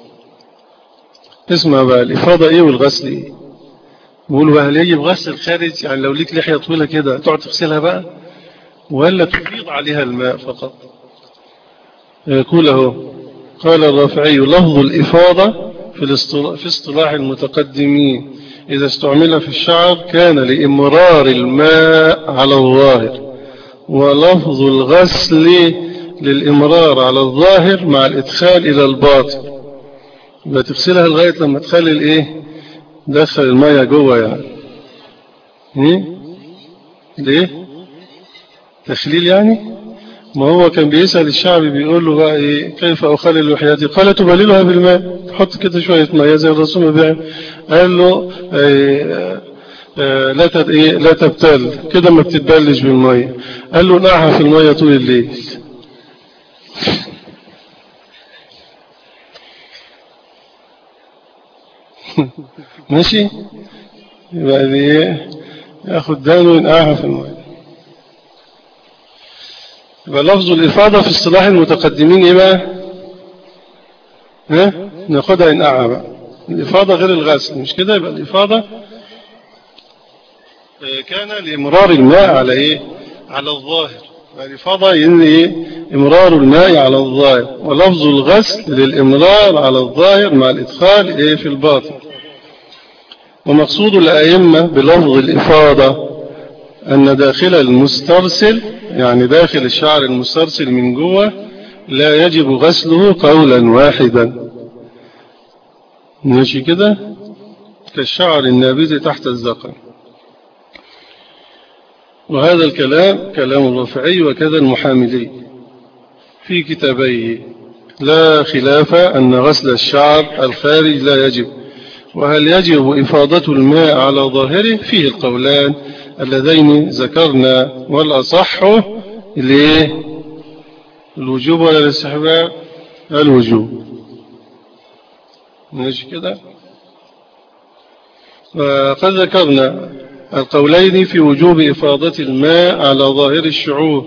اسمع بقى الإفاضة إيه والغسل إيه بقولوا هل يجب غسل الخارج يعني لو ليك لحية طويلة كده تقعد تغسلها بقى ولا تفيض عليها الماء فقط يقول له قال الرافعي لفظ الإفاضة في اصطلاح المتقدمين إذا استعمل في الشعر كان لإمرار الماء على الظاهر ولفظ الغسل للإمرار على الظاهر مع الإدخال إلى الباطن بتغسلها لغاية لما تخلي الإيه دخل الماء جوه يعني إيه؟ ليه تخليل يعني ما هو كان بيسأل الشعب بيقول له بقى إيه كيف أخلل لحياتي قال تبللها بالماء تحط كده شوية ماء زي الرسول ما بيعمل قال له إيه آه لا إيه لا تبتل كده ما بتتبلش بالمية قال له نعها في المية طول الليل ماشي يبقى دي ايه ياخد دانه وينقعها في المية يبقى لفظ الإفاضة في اصطلاح المتقدمين إيه بقى ها ناخدها إنقاعها بقى الإفاضة غير الغسل مش كده يبقى الإفاضة آه، كان لإمرار الماء على إيه على الظاهر الإفاضة يعني إيه إمرار الماء على الظاهر ولفظ الغسل للإمرار على الظاهر مع الإدخال إيه في الباطن ومقصود الأئمة بلفظ الإفاضة أن داخل المسترسل يعني داخل الشعر المسترسل من جوه لا يجب غسله قولا واحدا ماشي كده كالشعر النابت تحت الزقن وهذا الكلام كلام الرفعي وكذا المحاملي في كتابيه لا خلاف أن غسل الشعر الخارج لا يجب وهل يجب إفاضة الماء على ظاهره فيه القولان اللذين ذكرنا والأصح ليه الوجوب ولا الاستحباب الوجوب ماشي كده وقد ذكرنا القولين في وجوب إفاضة الماء على ظاهر الشعور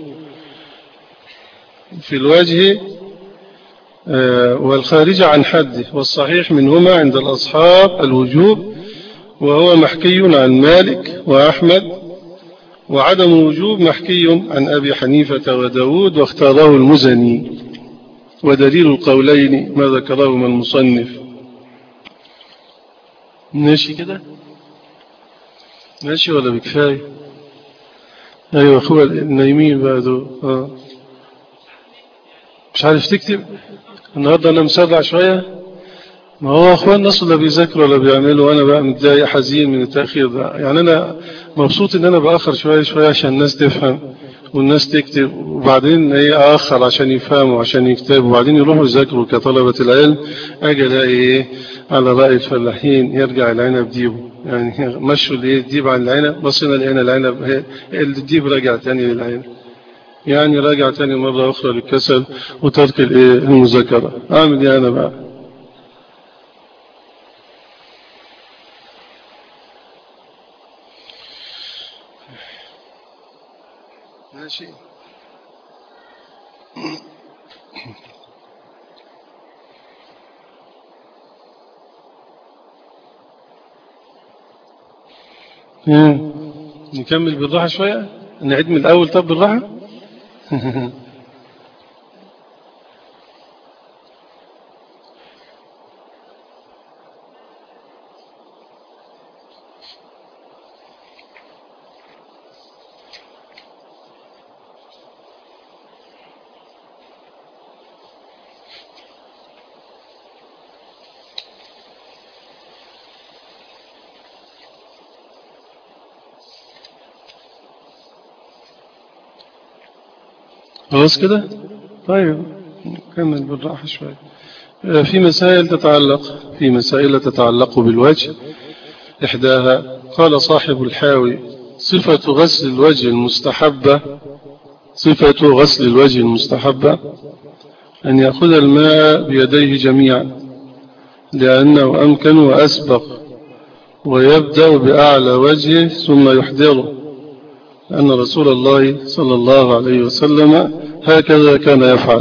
في الوجه آه، والخارج عن حده والصحيح منهما عند الأصحاب الوجوب وهو محكي عن مالك وأحمد وعدم وجوب محكي عن أبي حنيفة وداود واختاره المزني ودليل القولين ما ذكرهما المصنف ماشي كده ماشي ولا بكفاية أيوة أخوة النايمين بعده آه. مش عارف تكتب النهاردة أنا مسرع شوية ما هو أخوان الناس اللي بيذاكروا ولا بيعملوا وأنا بقى متضايق حزين من التأخير ده يعني أنا مبسوط إن أنا بأخر شوية شوية عشان الناس تفهم والناس تكتب وبعدين ايه اخر عشان يفهموا عشان يكتبوا وبعدين يروحوا يذاكروا كطلبة العلم اجي الاقي ايه على رأي الفلاحين يرجع العنب ديبه يعني مشوا الايه الديب عن العنب بصينا لقينا العنب الديب رجع تاني للعنب يعني راجع تاني مرة أخرى للكسل وترك الايه المذاكرة أعمل إيه أنا بقى ماشي نكمل بالراحة شوية نعيد من الأول طب بالراحة خلاص كده طيب نكمل بالراحة شوية في مسائل تتعلق في مسائل تتعلق بالوجه إحداها قال صاحب الحاوي صفة غسل الوجه المستحبة صفة غسل الوجه المستحبة أن يأخذ الماء بيديه جميعا لأنه أمكن وأسبق ويبدأ بأعلى وجهه ثم يحضره أن رسول الله صلى الله عليه وسلم هكذا كان يفعل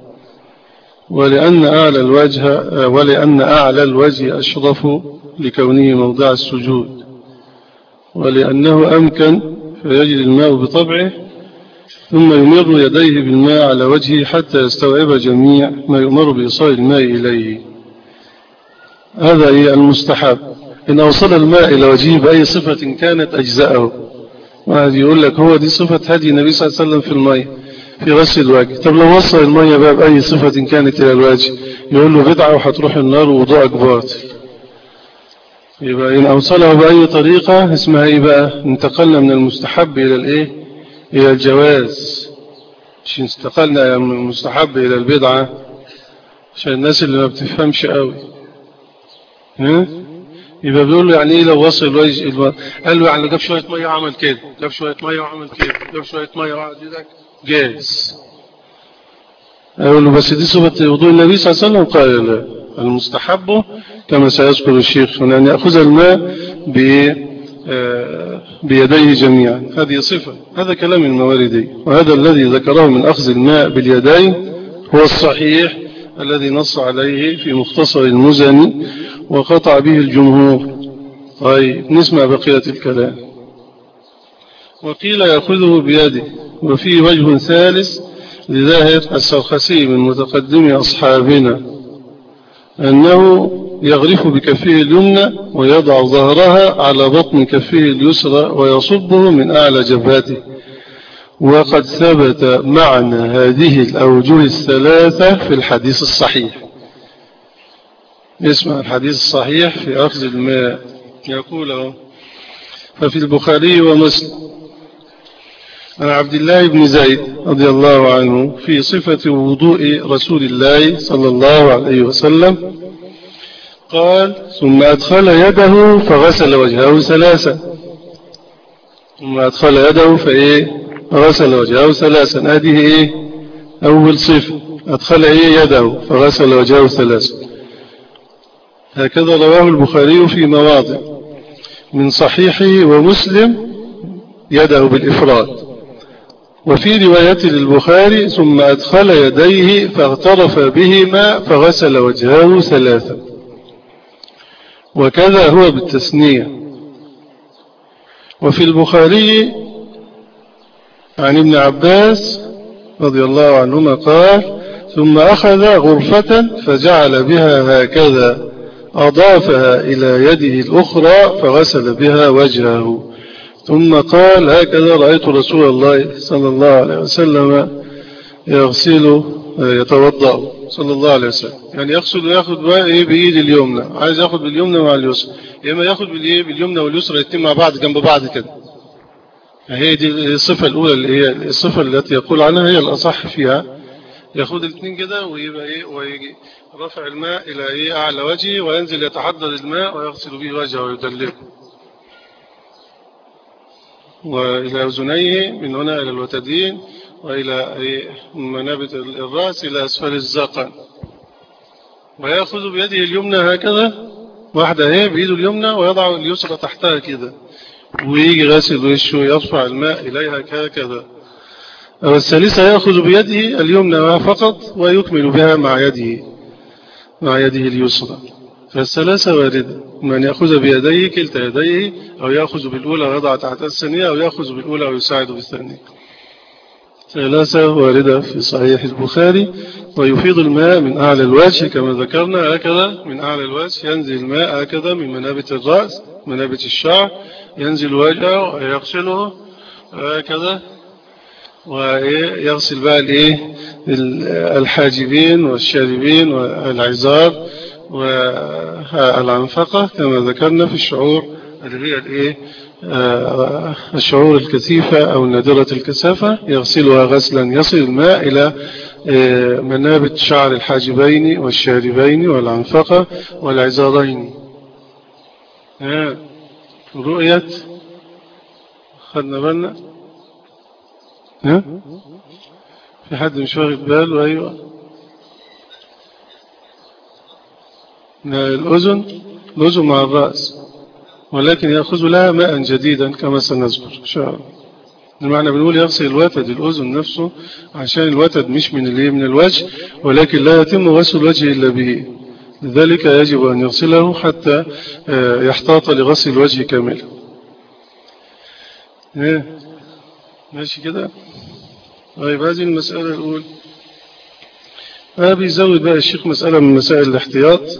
ولأن أعلى الوجه ولأن أعلى الوجه أشرف لكونه موضع السجود ولأنه أمكن فيجد الماء بطبعه ثم يمر يديه بالماء على وجهه حتى يستوعب جميع ما يؤمر بإيصال الماء إليه هذا هي المستحب إن أوصل الماء إلى وجهه بأي صفة كانت أجزاءه واحد يقول لك هو دي صفة هدي النبي صلى الله عليه وسلم في المية في غسل الوجه طب لو وصل المية بقى بأي صفة كانت إلى الوجه يقول له بدعة وهتروح النار ووضوءك باطل يبقى إن أوصله بأي طريقة اسمها إيه بقى انتقلنا من المستحب إلى الإيه إلى الجواز مش انتقلنا من المستحب إلى البدعة عشان الناس اللي ما بتفهمش قوي ها يبقى بيقول له يعني ايه لو وصل الوجه الو... قال له يعني جاب شويه ميه وعمل كده جاب شويه ميه وعمل كده جاب شويه ميه وقعد يدك جاهز يقول له بس دي صفه وضوء النبي صلى الله عليه وسلم قال لا المستحب كما سيذكر الشيخ هنا ان ياخذ الماء ب بيديه جميعا هذه صفه هذا كلام المواردي وهذا الذي ذكره من اخذ الماء باليدين هو الصحيح الذي نص عليه في مختصر المزني وقطع به الجمهور طيب نسمع بقية الكلام وقيل يأخذه بيده وفيه وجه ثالث لظاهر السرخسي من متقدم أصحابنا أنه يغرف بكفه اليمنى ويضع ظهرها على بطن كفه اليسرى ويصبه من أعلى جبهته وقد ثبت معنى هذه الأوجه الثلاثة في الحديث الصحيح اسمع الحديث الصحيح في أخذ الماء يقول ففي البخاري ومسلم عن عبد الله بن زيد رضي الله عنه في صفة وضوء رسول الله صلى الله عليه وسلم قال ثم أدخل يده فغسل وجهه ثلاثا ثم أدخل يده فإيه فغسل وجهه ثلاثا هذه إيه أول صفة أدخل إيه يده فغسل وجهه ثلاثا هكذا رواه البخاري في مواضع من صحيحه ومسلم يده بالإفراد وفي رواية للبخاري ثم أدخل يديه فاغترف بهما فغسل وجهه ثلاثا وكذا هو بالتسنية وفي البخاري عن ابن عباس رضي الله عنهما قال ثم أخذ غرفة فجعل بها هكذا أضافها إلى يده الأخرى فغسل بها وجهه ثم قال هكذا رأيت رسول الله صلى الله عليه وسلم يغسل يتوضأ صلى الله عليه وسلم يعني يغسل وياخد بقى ايه بايد اليمنى عايز ياخد باليمنى مع اليسرى يا اما ياخد بالايه باليمنى واليسرى الاثنين مع بعض جنب بعض كده هي دي الصفة الأولى اللي هي الصفة التي يقول عنها هي الأصح فيها ياخد الاثنين كده ويبقى ايه ويجي رفع الماء إلى ايه أعلى وجهه وينزل يتحضر الماء ويغسل به وجهه ويدلكه وإلى أذنيه من هنا إلى الوتدين وإلى منابت الرأس إلى أسفل الزقن ويأخذ بيده اليمنى هكذا واحدة هي بيده اليمنى ويضع اليسرى تحتها كده ويجي غاسل وشه يرفع الماء إليها هكذا والثالثة يأخذ بيده اليمنى فقط ويكمل بها مع يده مع يده اليسرى فالثلاثة واردة من يأخذ بيديه كلتا يديه أو يأخذ بالأولى ويضع تحت الثانية أو يأخذ بالأولى ويساعد بالثانية ثلاثة واردة في صحيح البخاري ويفيض الماء من أعلى الوجه كما ذكرنا هكذا من أعلى الوجه ينزل الماء هكذا من منابت الرأس منابت الشعر ينزل وجهه ويغسله هكذا ويغسل بقى الايه الحاجبين والشاربين والعزار والعنفقة كما ذكرنا في الشعور اللي هي الايه الشعور الكثيفة أو نادرة الكثافة يغسلها غسلا يصل الماء إلى منابت شعر الحاجبين والشاربين والعنفقة والعزارين رؤية خدنا بالنا ها في حد مش واخد باله أيوة الأذن الأذن مع الرأس ولكن يأخذ لها ماء جديدا كما سنذكر إن شاء الله المعنى بنقول يغسل الوتد الأذن نفسه عشان الوتد مش من اللي من الوجه ولكن لا يتم غسل الوجه إلا به لذلك يجب أن يغسله حتى يحتاط لغسل الوجه كاملا ماشي كده طيب هذه المسألة الأولى أنا بيزود بقى الشيخ مسألة من مسائل الاحتياط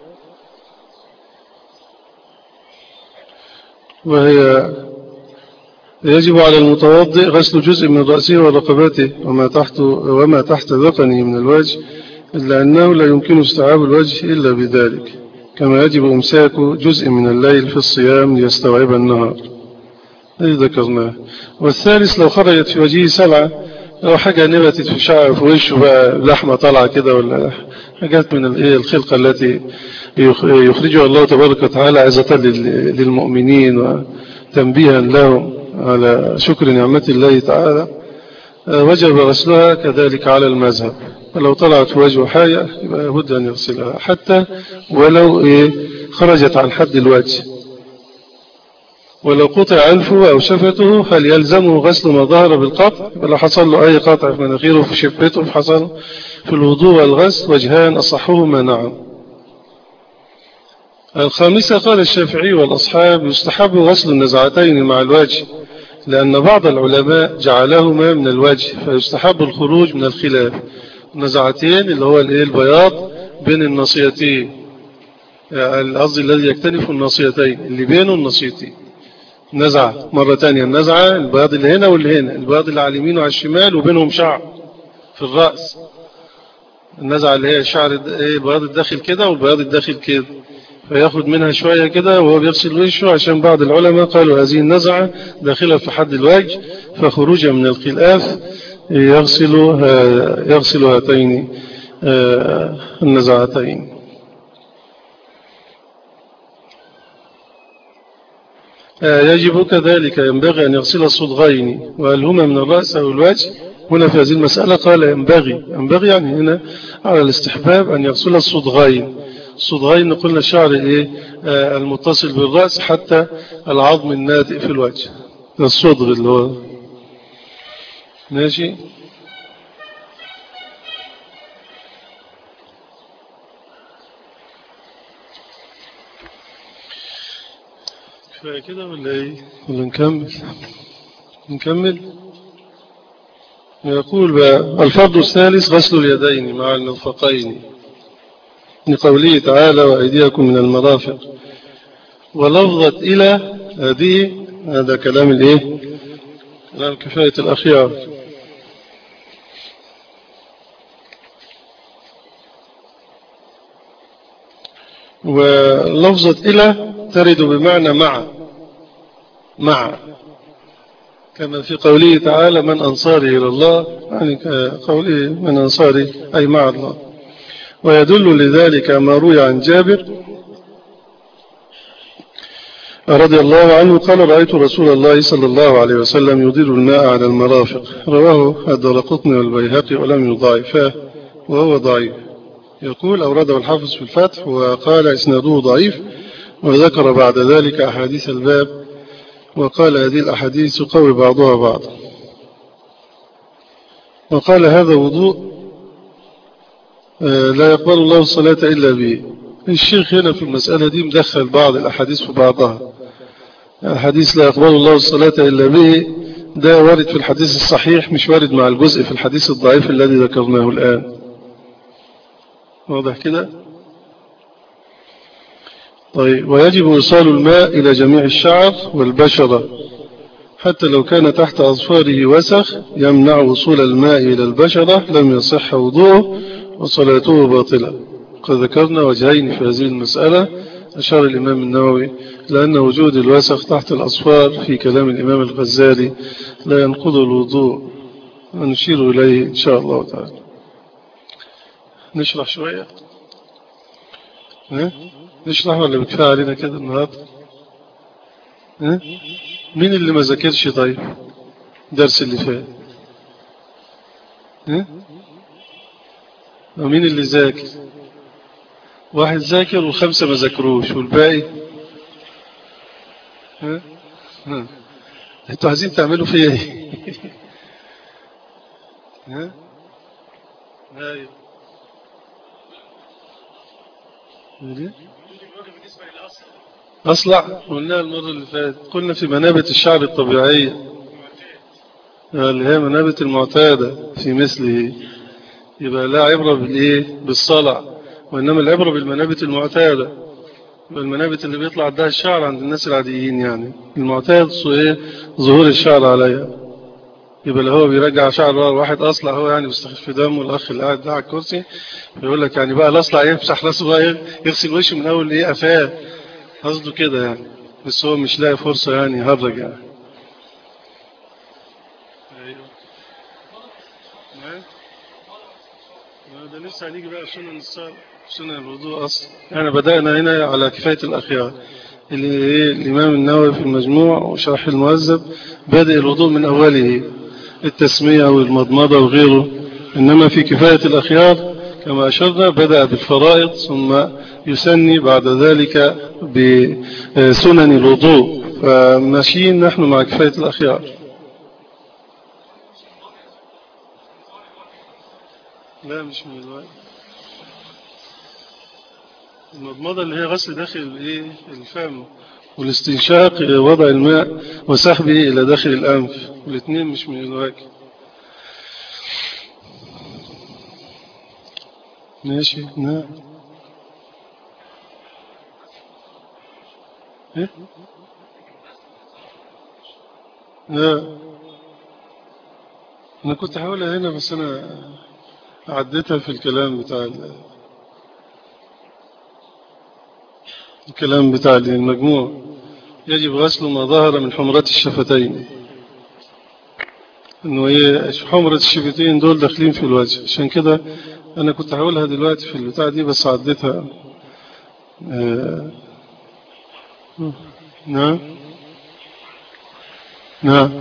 وهي يجب على المتوضئ غسل جزء من رأسه ورقبته وما تحت وما تحت ذقنه من الوجه إلا أنه لا يمكن استيعاب الوجه إلا بذلك كما يجب إمساك جزء من الليل في الصيام ليستوعب النهار هذه ذكرناه والثالث لو خرجت في وجهه سلعة لو حاجة نبتت في شعر في وشه بقى لحمة طالعة كده ولا حاجات من الخلقة التي يخرجها الله تبارك وتعالى عزة للمؤمنين وتنبيها لهم على شكر نعمة الله تعالى وجب غسلها كذلك على المذهب ولو طلعت في وجهه حاجة يبقى لابد أن يغسلها حتى ولو إيه خرجت عن حد الوجه ولو قطع أنفه أو شفته هل يلزمه غسل ما ظهر بالقطع ولو حصل له أي قطع في مناخيره في شفته حصل في الوضوء والغسل وجهان أصحهما نعم الخامسة قال الشافعي والأصحاب يستحب غسل النزعتين مع الوجه لأن بعض العلماء جعلهما من الوجه فيستحب الخروج من الخلاف النزعتين اللي هو البياض بين النصيتين القصد الذي يكتنف النصيتين اللي بينه النصيتين نزعة مرة تانية النزعة البياض اللي هنا واللي هنا البياض اللي على اليمين وعلى الشمال وبينهم شعر في الرأس النزعة اللي هي شعر البياض الداخل كده والبياض الداخل كده فياخد منها شوية كده وهو بيغسل وشه عشان بعض العلماء قالوا هذه النزعة داخلة في حد الوجه فخروجها من الخلاف يغسل يغسل هاتين النزعتين يجب كذلك ينبغي أن يغسل الصدغين وهل هما من الرأس أو الوجه هنا في هذه المسألة قال ينبغي ينبغي يعني هنا على الاستحباب أن يغسل الصدغين الصدغين قلنا الشعر إيه آه المتصل بالرأس حتى العظم الناتئ في الوجه الصدغ اللي هو ماشي كفاية كده ولا ايه ولا نكمل نكمل يقول بقى الفرض الثالث غسل اليدين مع المرفقين لقوله تعالى وأيديكم من المرافق ولفظة إلى هذه هذا كلام الايه كلام كفاية الأخيار ولفظة إلى ترد بمعنى مع مع كما في قوله تعالى من أنصاري إلى الله يعني قوله من أنصاري أي مع الله ويدل لذلك ما روي عن جابر رضي الله عنه قال رأيت رسول الله صلى الله عليه وسلم يدير الماء على المرافق رواه الدرقطني والبيهقي ولم يضاعفاه وهو ضعيف يقول أورده الحافظ في الفتح وقال إسناده ضعيف وذكر بعد ذلك أحاديث الباب وقال هذه الأحاديث تقوي بعضها بعضا وقال هذا وضوء لا يقبل الله الصلاة إلا به الشيخ هنا في المسألة دي مدخل بعض الأحاديث في بعضها الحديث لا يقبل الله الصلاة إلا به ده وارد في الحديث الصحيح مش وارد مع الجزء في الحديث الضعيف الذي ذكرناه الآن واضح كده طيب ويجب إيصال الماء إلى جميع الشعر والبشرة حتى لو كان تحت أظفاره وسخ يمنع وصول الماء إلى البشرة لم يصح وضوءه وصلاته باطلة قد ذكرنا وجهين في هذه المسألة أشار الإمام النووي لأن وجود الوسخ تحت الأصفار في كلام الإمام الغزالي لا ينقض الوضوء ونشير إليه إن شاء الله تعالى نشرح شوية ها؟ نشرح ولا بكفاء علينا كده النهاردة ها؟ مين اللي ما ذاكرش طيب درس اللي فات ها؟ ومين اللي ذاكر واحد ذاكر وخمسة ما ذاكروش والباقي ها ها انتوا عايزين تعملوا فيا ايه ها ايوه أصلع قلنا المرة اللي فاتت قلنا في منابت الشعر الطبيعية اللي هي منابت المعتادة في مثله يبقى لا عبرة بالإيه بالصلع وإنما العبرة بالمنابت المعتادة المنابت اللي بيطلع عندها الشعر عند الناس العاديين يعني المعتاد إيه ظهور الشعر عليها يبقى اللي هو بيرجع شعر واحد أصلع هو يعني بيستخف دمه الأخ اللي قاعد ده على الكرسي بيقول لك يعني بقى الأصلع يمسح راسه بقى يغسل وشه من أول إيه قفاه قصده كده يعني بس هو مش لاقي فرصة يعني يهرج يعني ده لسه هنيجي بقى سنن الصلاة سنن الوضوء أصلا احنا بدأنا هنا على كفاية الأخيار اللي الإمام النووي في المجموع وشرح المهذب بادئ الوضوء من أوله التسمية والمضمضة وغيره إنما في كفاية الأخيار كما أشرنا بدأ بالفرائض ثم يسني بعد ذلك بسنن الوضوء فماشيين نحن مع كفاية الأخيار لا مش من الوقت المضمضة اللي هي غسل داخل الايه الفم والاستنشاق وضع الماء وسحبه إلى داخل الأنف والاثنين مش من الواجب ماشي نعم ايه لا انا كنت حاولها هنا بس انا عديتها في الكلام بتاع الكلام بتاع المجموع يجب غسل ما ظهر من حمرات الشفتين انه ايه حمرة الشفتين دول داخلين في الوجه عشان كده انا كنت هقولها دلوقتي في البتاع دي بس عديتها آه نعم نعم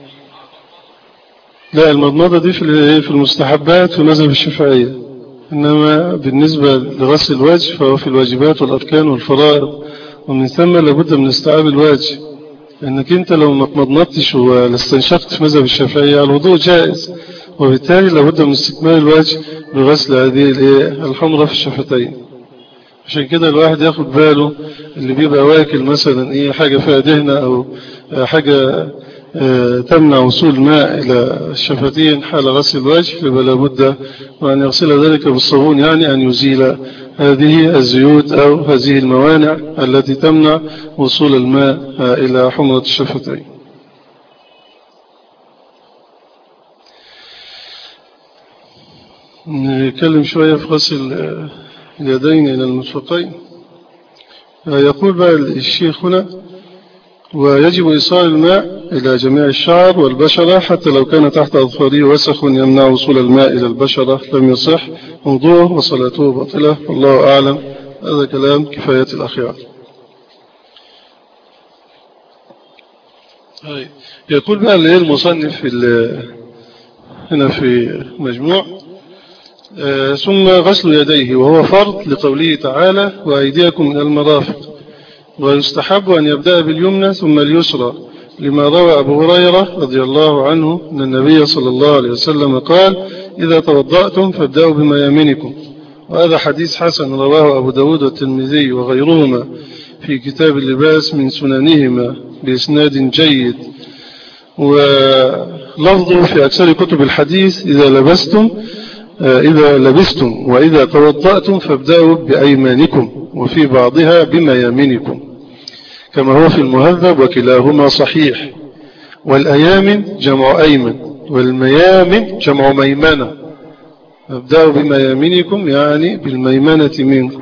لا المضمضة دي في في المستحبات في مذهب الشافعية إنما بالنسبة لغسل الوجه فهو في الواجبات والأركان والفرائض ومن ثم لابد من استيعاب الوجه لأنك أنت لو ما تمضمضتش ولا استنشقت في مذهب الشافعية الوضوء جائز وبالتالي لابد من استكمال الوجه بغسل هذه الحمرة في الشفتين عشان كده الواحد ياخد باله اللي بيبقى واكل مثلا ايه حاجة فيها دهنة او حاجة اه تمنع وصول ماء الى الشفتين حال غسل الوجه يبقى لابد وان يغسل ذلك بالصابون يعني ان يزيل هذه الزيوت أو هذه الموانع التي تمنع وصول الماء إلى حمرة الشفتين نتكلم شوية في غسل اليدين إلى المرفقين يقول بقى الشيخ هنا ويجب إيصال الماء إلى جميع الشعر والبشرة حتى لو كان تحت أظفاره وسخ يمنع وصول الماء إلى البشرة لم يصح موضوعه وصلاته باطلة والله أعلم هذا كلام كفاية الأخيار يقول بقى اللي المصنف في هنا في مجموع ثم غسل يديه وهو فرض لقوله تعالى وأيديكم من المرافق ويستحب أن يبدأ باليمنى ثم اليسرى لما روى أبو هريرة رضي الله عنه أن النبي صلى الله عليه وسلم قال إذا توضأتم فابدأوا بميامنكم وهذا حديث حسن رواه أبو داود والترمذي وغيرهما في كتاب اللباس من سننهما بإسناد جيد ولفظه في أكثر كتب الحديث إذا لبستم إذا لبستم وإذا توضأتم فابدأوا بأيمانكم وفي بعضها بميامنكم كما هو في المهذب وكلاهما صحيح والأيامن جمع أيمن والميامن جمع ميمنة ابدأوا بميامنكم يعني بالميمنة منكم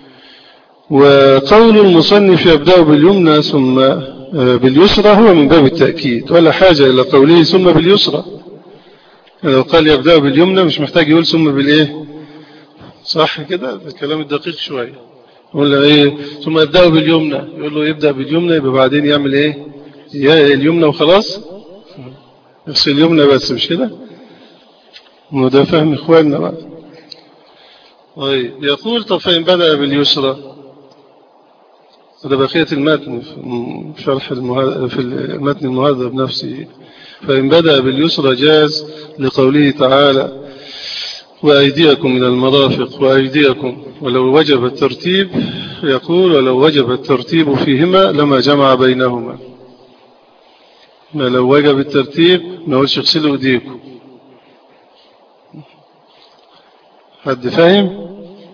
وقول المصنف يبدأ باليمنى ثم باليسرى هو من باب التأكيد ولا حاجة إلى قوله ثم باليسرى لو قال يبدأ باليمنى مش محتاج يقول ثم بالإيه صح كده الكلام الدقيق شوية يقول له إيه ثم يبدأ باليمنى يقول له يبدأ باليمنى يبقى بعدين يعمل إيه يا اليمنى وخلاص يغسل اليمنى بس مش كده وده فهم إخواننا بقى طيب يقول طب فإن بدأ باليسرى هذا بقية المتن في شرح المهذب في المتن المهذب نفسه فإن بدأ باليسرى جاز لقوله تعالى وأيديكم من المرافق وأيديكم ولو وجب الترتيب يقول ولو وجب الترتيب فيهما لما جمع بينهما ما لو وجب الترتيب ما نقولش اغسلوا ايديكم حد فاهم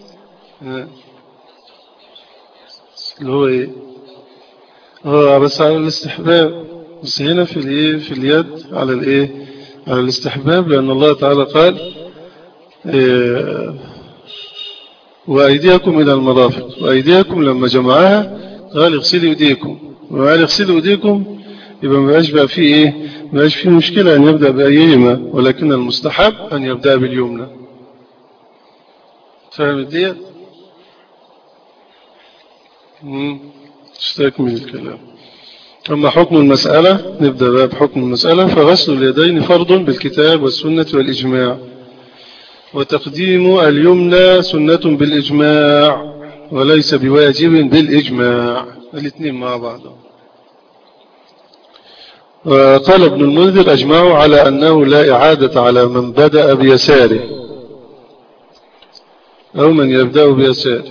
اللي هو ايه هو بس على الاستحباب بس هنا في الايه في اليد على الايه على الاستحباب لان الله تعالى قال إيه وايديكم الى المرافق وايديكم لما جمعها قال اغسلوا ايديكم وقال اغسلوا ايديكم يبقى ما بقاش بقى فيه ايه ما بقاش فيه مشكله ان يبدا بايهما ولكن المستحب ان يبدا باليمنى فاهم ديت استكمل الكلام أما حكم المسألة نبدأ بقى بحكم المسألة فغسل اليدين فرض بالكتاب والسنة والإجماع وتقديم اليمنى سنة بالإجماع وليس بواجب بالإجماع الاثنين مع بعض وقال ابن المنذر أجمعوا على أنه لا إعادة على من بدأ بيساره أو من يبدأ بيساره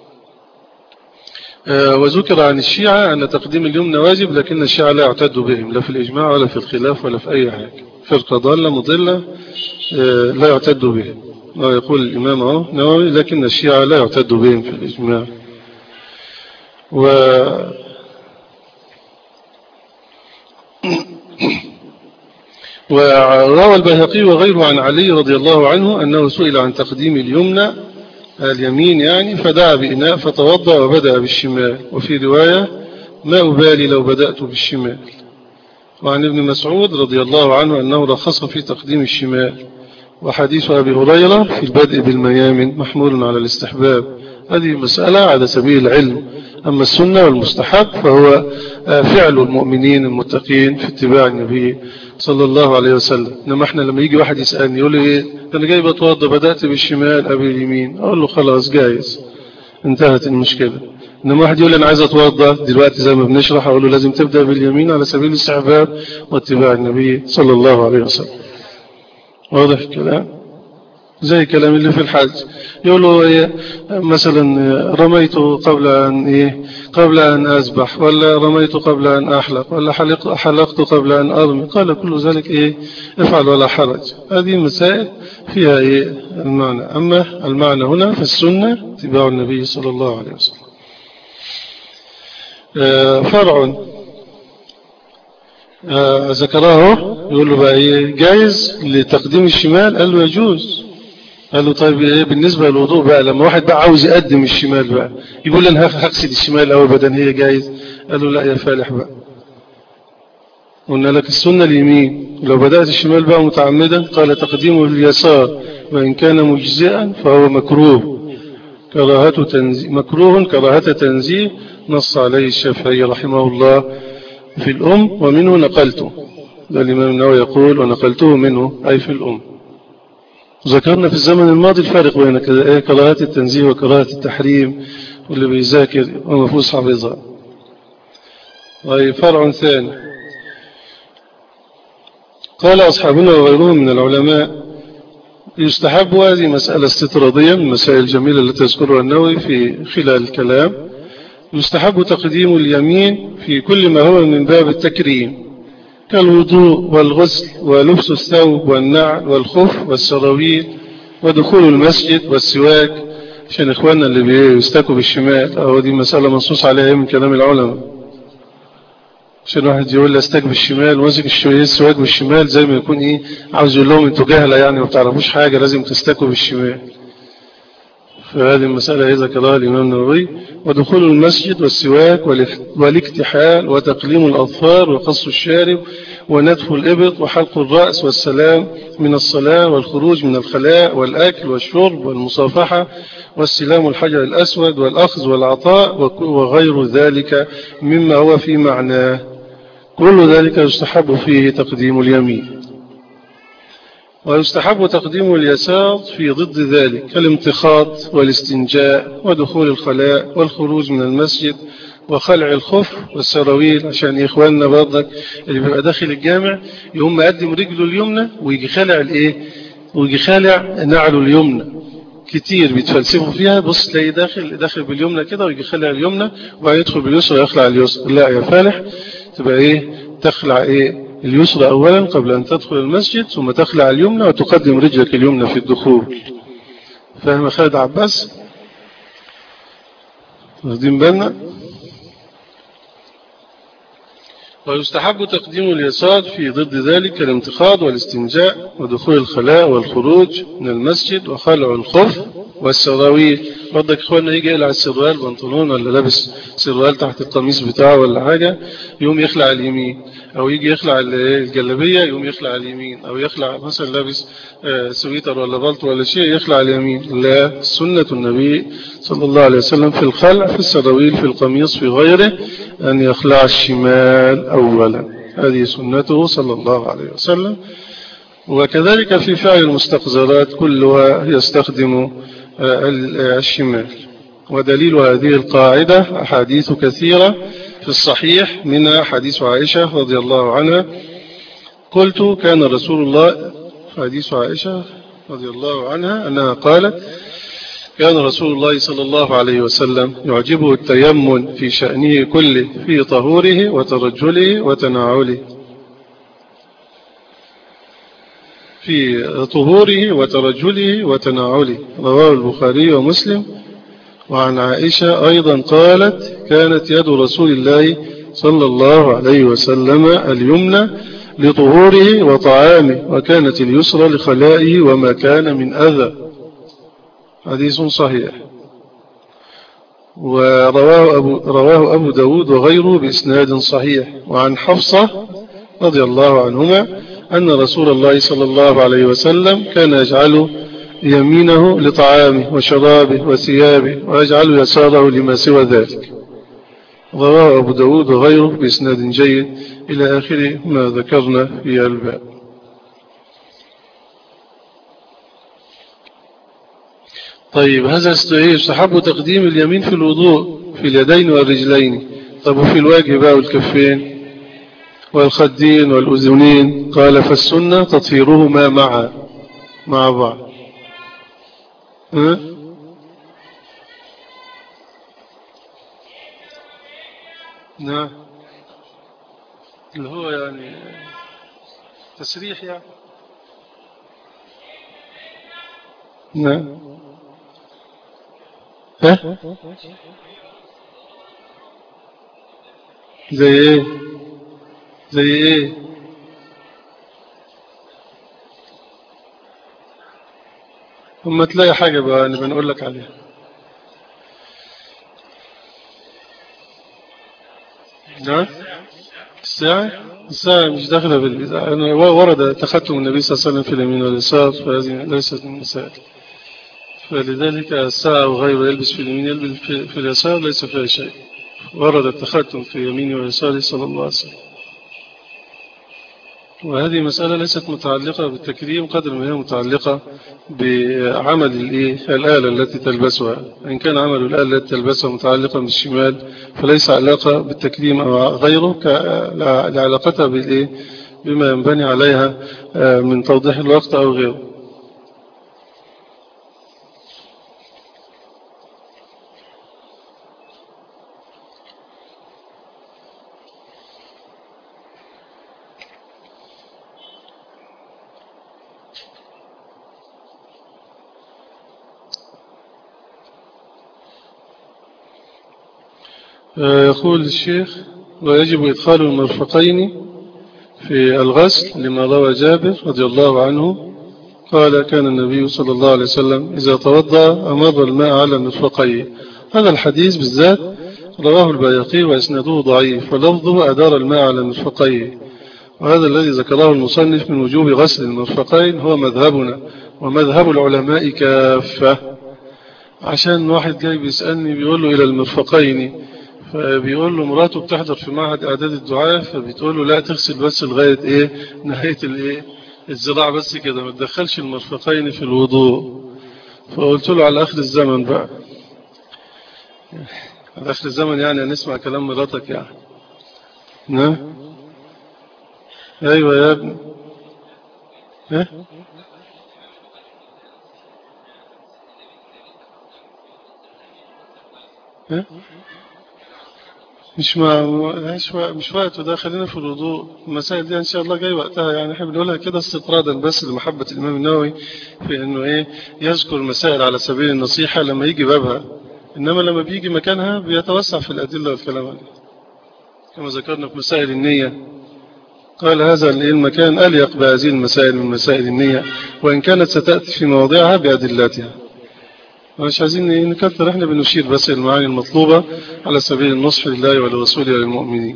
وذكر عن الشيعة أن تقديم اليمنى واجب لكن الشيعة لا يعتد بهم لا في الإجماع ولا في الخلاف ولا في أي حاجة فرقة ضالة مضلة لا يعتد بهم ويقول الإمام أهو نووي لكن الشيعة لا يعتد بهم في الإجماع و وروى البيهقي وغيره عن علي رضي الله عنه أنه سئل عن تقديم اليمنى اليمين يعني فدعا بإناء فتوضأ وبدأ بالشمال وفي رواية ما أبالي لو بدأت بالشمال وعن ابن مسعود رضي الله عنه أنه رخص في تقديم الشمال وحديث أبي هريرة في البدء بالميامن محمول على الاستحباب هذه مسألة على سبيل العلم أما السنة والمستحب فهو فعل المؤمنين المتقين في اتباع النبي صلى الله عليه وسلم إنما احنا لما يجي واحد يسألني يقول لي ايه انا جاي بتوضى بدأت بالشمال أبي اليمين أقول له خلاص جايز انتهت المشكلة إنما واحد يقول لي أنا عايز أتوضى دلوقتي زي ما بنشرح أقول له لازم تبدأ باليمين على سبيل الاستحباب واتباع النبي صلى الله عليه وسلم واضح الكلام زي كلام اللي في الحج يقول له إيه مثلا رميت قبل أن إيه قبل أن أذبح ولا رميت قبل أن أحلق ولا حلق حلقت قبل أن أرمي قال كل ذلك إيه افعل ولا حرج هذه مسائل فيها إيه المعنى أما المعنى هنا في السنة اتباع النبي صلى الله عليه وسلم آه، فرع آه، ذكره يقول له بقى ايه جايز لتقديم الشمال قال له يجوز قال له طيب ايه بالنسبة للوضوء بقى لما واحد بقى عاوز يقدم الشمال بقى يقول لي انا هغسل الشمال او بدل هي جايز قال له لا يا فالح بقى قلنا لك السنة اليمين لو بدأت الشمال بقى متعمدا قال تقديمه اليسار وإن كان مجزئا فهو مكروه كراهة تنزيه مكروه كراهة تنزيه نص عليه الشافعي رحمه الله في الأم ومنه نقلته ده الإمام النووي يقول ونقلته منه أي في الأم ذكرنا في الزمن الماضي الفارق بين كراهة التنزيه وكراهة التحريم واللي بيذاكر ومفوز حافظها طيب فرع ثاني قال أصحابنا وغيرهم من العلماء يستحب هذه مسألة استطرادية من المسائل الجميلة التي تذكرها النووي في خلال الكلام يستحب تقديم اليمين في كل ما هو من باب التكريم كالوضوء والغسل ولبس الثوب والنعل والخف والسراويل ودخول المسجد والسواك عشان إخواننا اللي بيستكوا بالشمال أو دي مسألة منصوص عليها من كلام العلماء عشان واحد يقول لي استك بالشمال وماسك السواك بالشمال زي ما يكون ايه عاوز يقول لهم انتوا جهله يعني ما بتعرفوش حاجه لازم تستكوا بالشمال فهذه المسألة إذا كراها الإمام النووي ودخول المسجد والسواك والاكتحال وتقليم الأظفار وقص الشارب ونتف الإبط وحلق الرأس والسلام من الصلاة والخروج من الخلاء والأكل والشرب والمصافحة والسلام الحجر الأسود والأخذ والعطاء وغير ذلك مما هو في معناه كل ذلك يستحب فيه تقديم اليمين ويستحب تقديم اليسار في ضد ذلك كالامتخاط والاستنجاء ودخول الخلاء والخروج من المسجد وخلع الخف والسراويل عشان إخواننا برضك اللي بيبقى داخل الجامع يقوم مقدم رجله اليمنى ويجي خلع الايه ويجي خلع نعله اليمنى كتير بيتفلسفوا فيها بص تلاقي داخل داخل باليمنى كده ويجي خلع اليمنى وبعدين يدخل باليسرى يخلع اليسرى لا يا فالح تبقى ايه تخلع ايه اليسرى اولا قبل ان تدخل المسجد ثم تخلع اليمنى وتقدم رجلك اليمنى في الدخول فاهم خالد عباس واخدين بالنا ويستحب تقديم اليسار في ضد ذلك الامتخاض والاستنجاء ودخول الخلاء والخروج من المسجد وخلع الخف والسراويل برضك اخوانا يجي يقلع السروال بنطلون ولا لابس سروال تحت القميص بتاعه ولا حاجة يوم يخلع اليمين او يجي يخلع الجلابية يوم يخلع اليمين او يخلع مثلا لابس سويتر ولا بلط ولا شيء يخلع اليمين لا سنة النبي صلى الله عليه وسلم في الخلع في السراويل في القميص في غيره أن يخلع الشمال أولا هذه سنته صلى الله عليه وسلم وكذلك في فعل المستقذرات كلها يستخدم الشمال ودليل هذه القاعدة أحاديث كثيرة في الصحيح منها حديث عائشة رضي الله عنها قلت كان رسول الله حديث عائشة رضي الله عنها أنها قالت كان رسول الله صلى الله عليه وسلم يعجبه التيمن في شأنه كله في طهوره وترجله وتناعله في طهوره وترجله وتناعله رواه البخاري ومسلم وعن عائشة أيضا قالت كانت يد رسول الله صلى الله عليه وسلم اليمنى لطهوره وطعامه وكانت اليسرى لخلائه وما كان من أذى حديث صحيح ورواه أبو, رواه أبو داود وغيره بإسناد صحيح وعن حفصة رضي الله عنهما أن رسول الله صلى الله عليه وسلم كان يجعل يمينه لطعامه وشرابه وثيابه ويجعل يساره لما سوى ذلك رواه أبو داود وغيره بإسناد جيد إلى آخر ما ذكرنا في الباب طيب هذا يستحب تقديم اليمين في الوضوء في اليدين والرجلين طب وفي الوجه بقى والكفين والخدين والأذنين قال فالسنة تطهيرهما معا مع بعض ها نعم اللي هو يعني تسريح يعني نعم ها زي ايه زي ايه اما تلاقي حاجة بقى اللي بنقول لك عليها نعم الساعة الساعة مش داخلة بالبدع أنا ورد تختم النبي صلى الله عليه وسلم في اليمين واليسار فهذه ليست من المسائل فلذلك الساعة وغيره يلبس في اليمين يلبس في, في اليسار ليس فيها شيء ورد التختم في يمينه ويساره صلى الله عليه وسلم وهذه مسألة ليست متعلقة بالتكريم قدر ما هي متعلقة بعمل الآلة التي تلبسها إن كان عمل الآلة التي تلبسها متعلقا بالشمال فليس علاقة بالتكريم أو غيره لعلاقتها بما ينبني عليها من توضيح الوقت أو غيره يقول الشيخ ويجب إدخال المرفقين في الغسل لما روى جابر رضي الله عنه قال كان النبي صلى الله عليه وسلم إذا توضأ أمر الماء على مرفقيه هذا الحديث بالذات رواه البياقي وإسناده ضعيف ولفظه أدار الماء على مرفقيه وهذا الذي ذكره المصنف من وجوب غسل المرفقين هو مذهبنا ومذهب العلماء كافة عشان واحد جاي بيسألني بيقول له إلى المرفقين فبيقول له مراته بتحضر في معهد اعداد الدعاء فبتقول له لا تغسل بس لغايه ايه نهايه الايه الذراع بس كده ما تدخلش المرفقين في الوضوء فقلت له على اخر الزمن بقى على اخر الزمن يعني نسمع كلام مراتك يعني نعم ايوه يا ابني ها ها مش ما مش مش وقت وده خلينا في الوضوء المسائل دي ان شاء الله جاي وقتها يعني احنا بنقولها كده استطرادا بس لمحبه الامام النووي في انه ايه يذكر مسائل على سبيل النصيحه لما يجي بابها انما لما بيجي مكانها بيتوسع في الادله والكلام عليه كما ذكرنا في مسائل النيه قال هذا المكان اليق بهذه المسائل من مسائل النيه وان كانت ستاتي في مواضعها بادلاتها مش عايزين نكثر احنا بنشير بس المعاني المطلوبة على سبيل النصح لله ولرسوله وللمؤمنين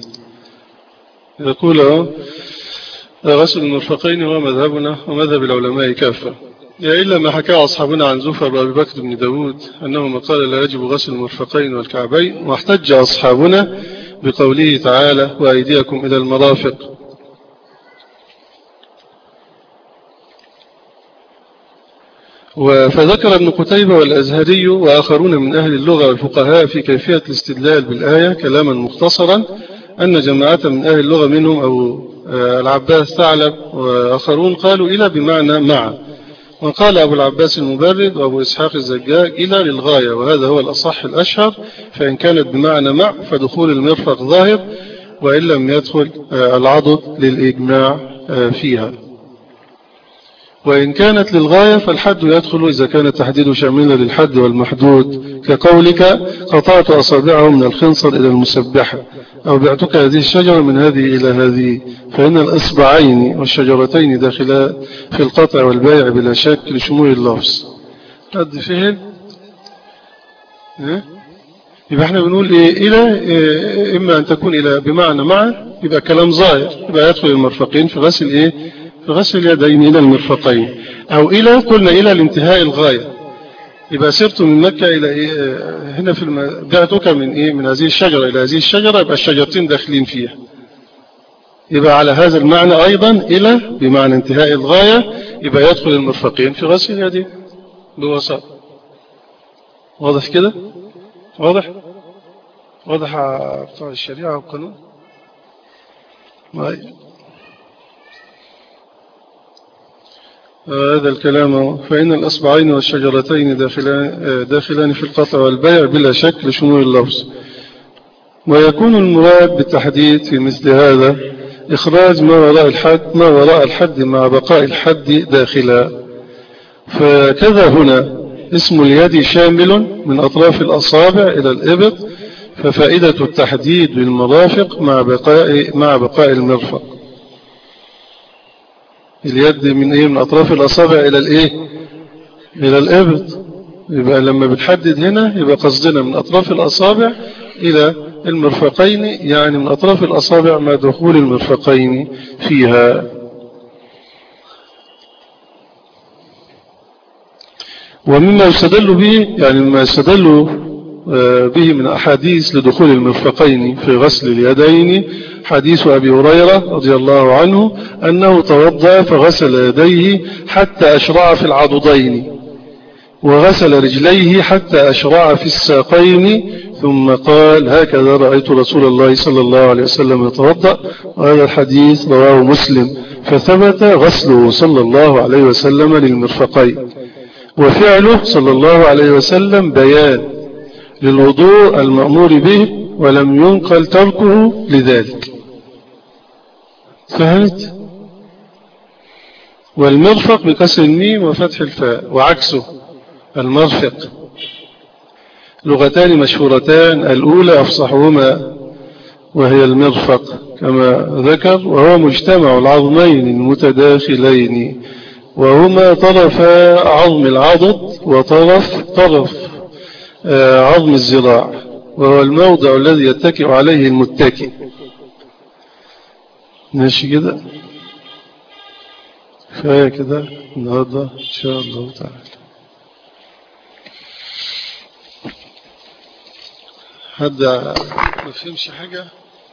يقول غسل المرفقين هو مذهبنا ومذهب العلماء كافة يا إلا ما حكى أصحابنا عن زفر وأبي بكر بن داود أنه قال لا يجب غسل المرفقين والكعبين واحتج أصحابنا بقوله تعالى وأيديكم إلى المرافق فذكر ابن قتيبة والأزهري وآخرون من أهل اللغة والفقهاء في كيفية الاستدلال بالآية كلاما مختصرا أن جماعة من أهل اللغة منهم أو العباس ثعلب وآخرون قالوا إلى بمعنى مع وقال أبو العباس المبرد وأبو إسحاق الزجاج إلى للغاية وهذا هو الأصح الأشهر فإن كانت بمعنى مع فدخول المرفق ظاهر وإن لم يدخل العضد للإجماع فيها وإن كانت للغاية فالحد يدخل إذا كان التحديد شاملا للحد والمحدود كقولك قطعت أصابعه من الخنصر إلى المسبحة أو بعتك هذه الشجرة من هذه إلى هذه فإن الأصبعين والشجرتين داخلا في القطع والبيع بلا شك لشمول اللفظ قد فهم يبقى احنا بنقول إيه إلى إيه إما أن تكون إلى بمعنى مع يبقى كلام ظاهر يبقى يدخل المرفقين في غسل إيه في غسل اليدين إلى المرفقين أو إلى قلنا إلى الانتهاء الغاية يبقى سرت من مكة إلى إيه هنا في الم... بعتك من إيه من هذه الشجرة إلى هذه الشجرة يبقى الشجرتين داخلين فيها يبقى على هذا المعنى أيضا إلى بمعنى انتهاء الغاية يبقى يدخل المرفقين في غسل اليدين بوسط واضح كده واضح واضح بتوع الشريعة والقانون هذا الكلام فإن الأصبعين والشجرتين داخلان, داخلان في القطع والبيع بلا شك لشمول اللفظ ويكون المراد بالتحديد في مثل هذا إخراج ما وراء الحد ما وراء الحد مع بقاء الحد داخلا فكذا هنا اسم اليد شامل من أطراف الأصابع إلى الإبط ففائدة التحديد بالمرافق مع بقاء مع بقاء المرفق اليد من ايه من اطراف الاصابع الى الايه الى الابط يبقى لما بنحدد هنا يبقى قصدنا من اطراف الاصابع الى المرفقين يعني من اطراف الاصابع مع دخول المرفقين فيها ومما يستدل به يعني ما يستدل آه، به من أحاديث لدخول المرفقين في غسل اليدين حديث أبي هريرة رضي الله عنه أنه توضأ فغسل يديه حتى أشرع في العضدين وغسل رجليه حتى أشرع في الساقين ثم قال هكذا رأيت رسول الله صلى الله عليه وسلم يتوضأ وهذا الحديث رواه مسلم فثبت غسله صلى الله عليه وسلم للمرفقين وفعله صلى الله عليه وسلم بيان للوضوء المأمور به ولم ينقل تركه لذلك فهمت والمرفق بكسر الميم وفتح الفاء وعكسه المرفق لغتان مشهورتان الأولى أفصحهما وهي المرفق كما ذكر وهو مجتمع العظمين المتداخلين وهما طرف عظم العضد وطرف طرف آه، عظم الزراع وهو الموضع الذي يتكئ عليه المتكئ ماشي كده كفاية كده النهاردة إن شاء الله تعالى حد ما فهمش حاجة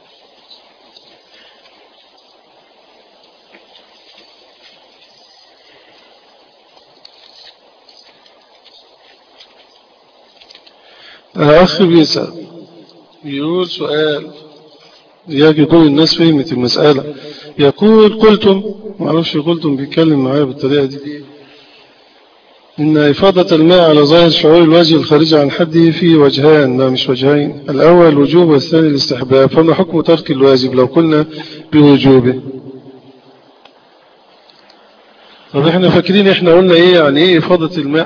الأخ بيسأل يقول سؤال يجي كل الناس فهمت المسألة يقول قلتم ما اعرفش قلتم بيتكلم معايا بالطريقة دي إن إفاضة الماء على ظاهر شعور الوجه الخارج عن حده فيه وجهان لا مش وجهين الأول الوجوب والثاني الاستحباب فما حكم ترك الواجب لو قلنا بوجوبه طب احنا فاكرين احنا قلنا ايه يعني ايه إفاضة الماء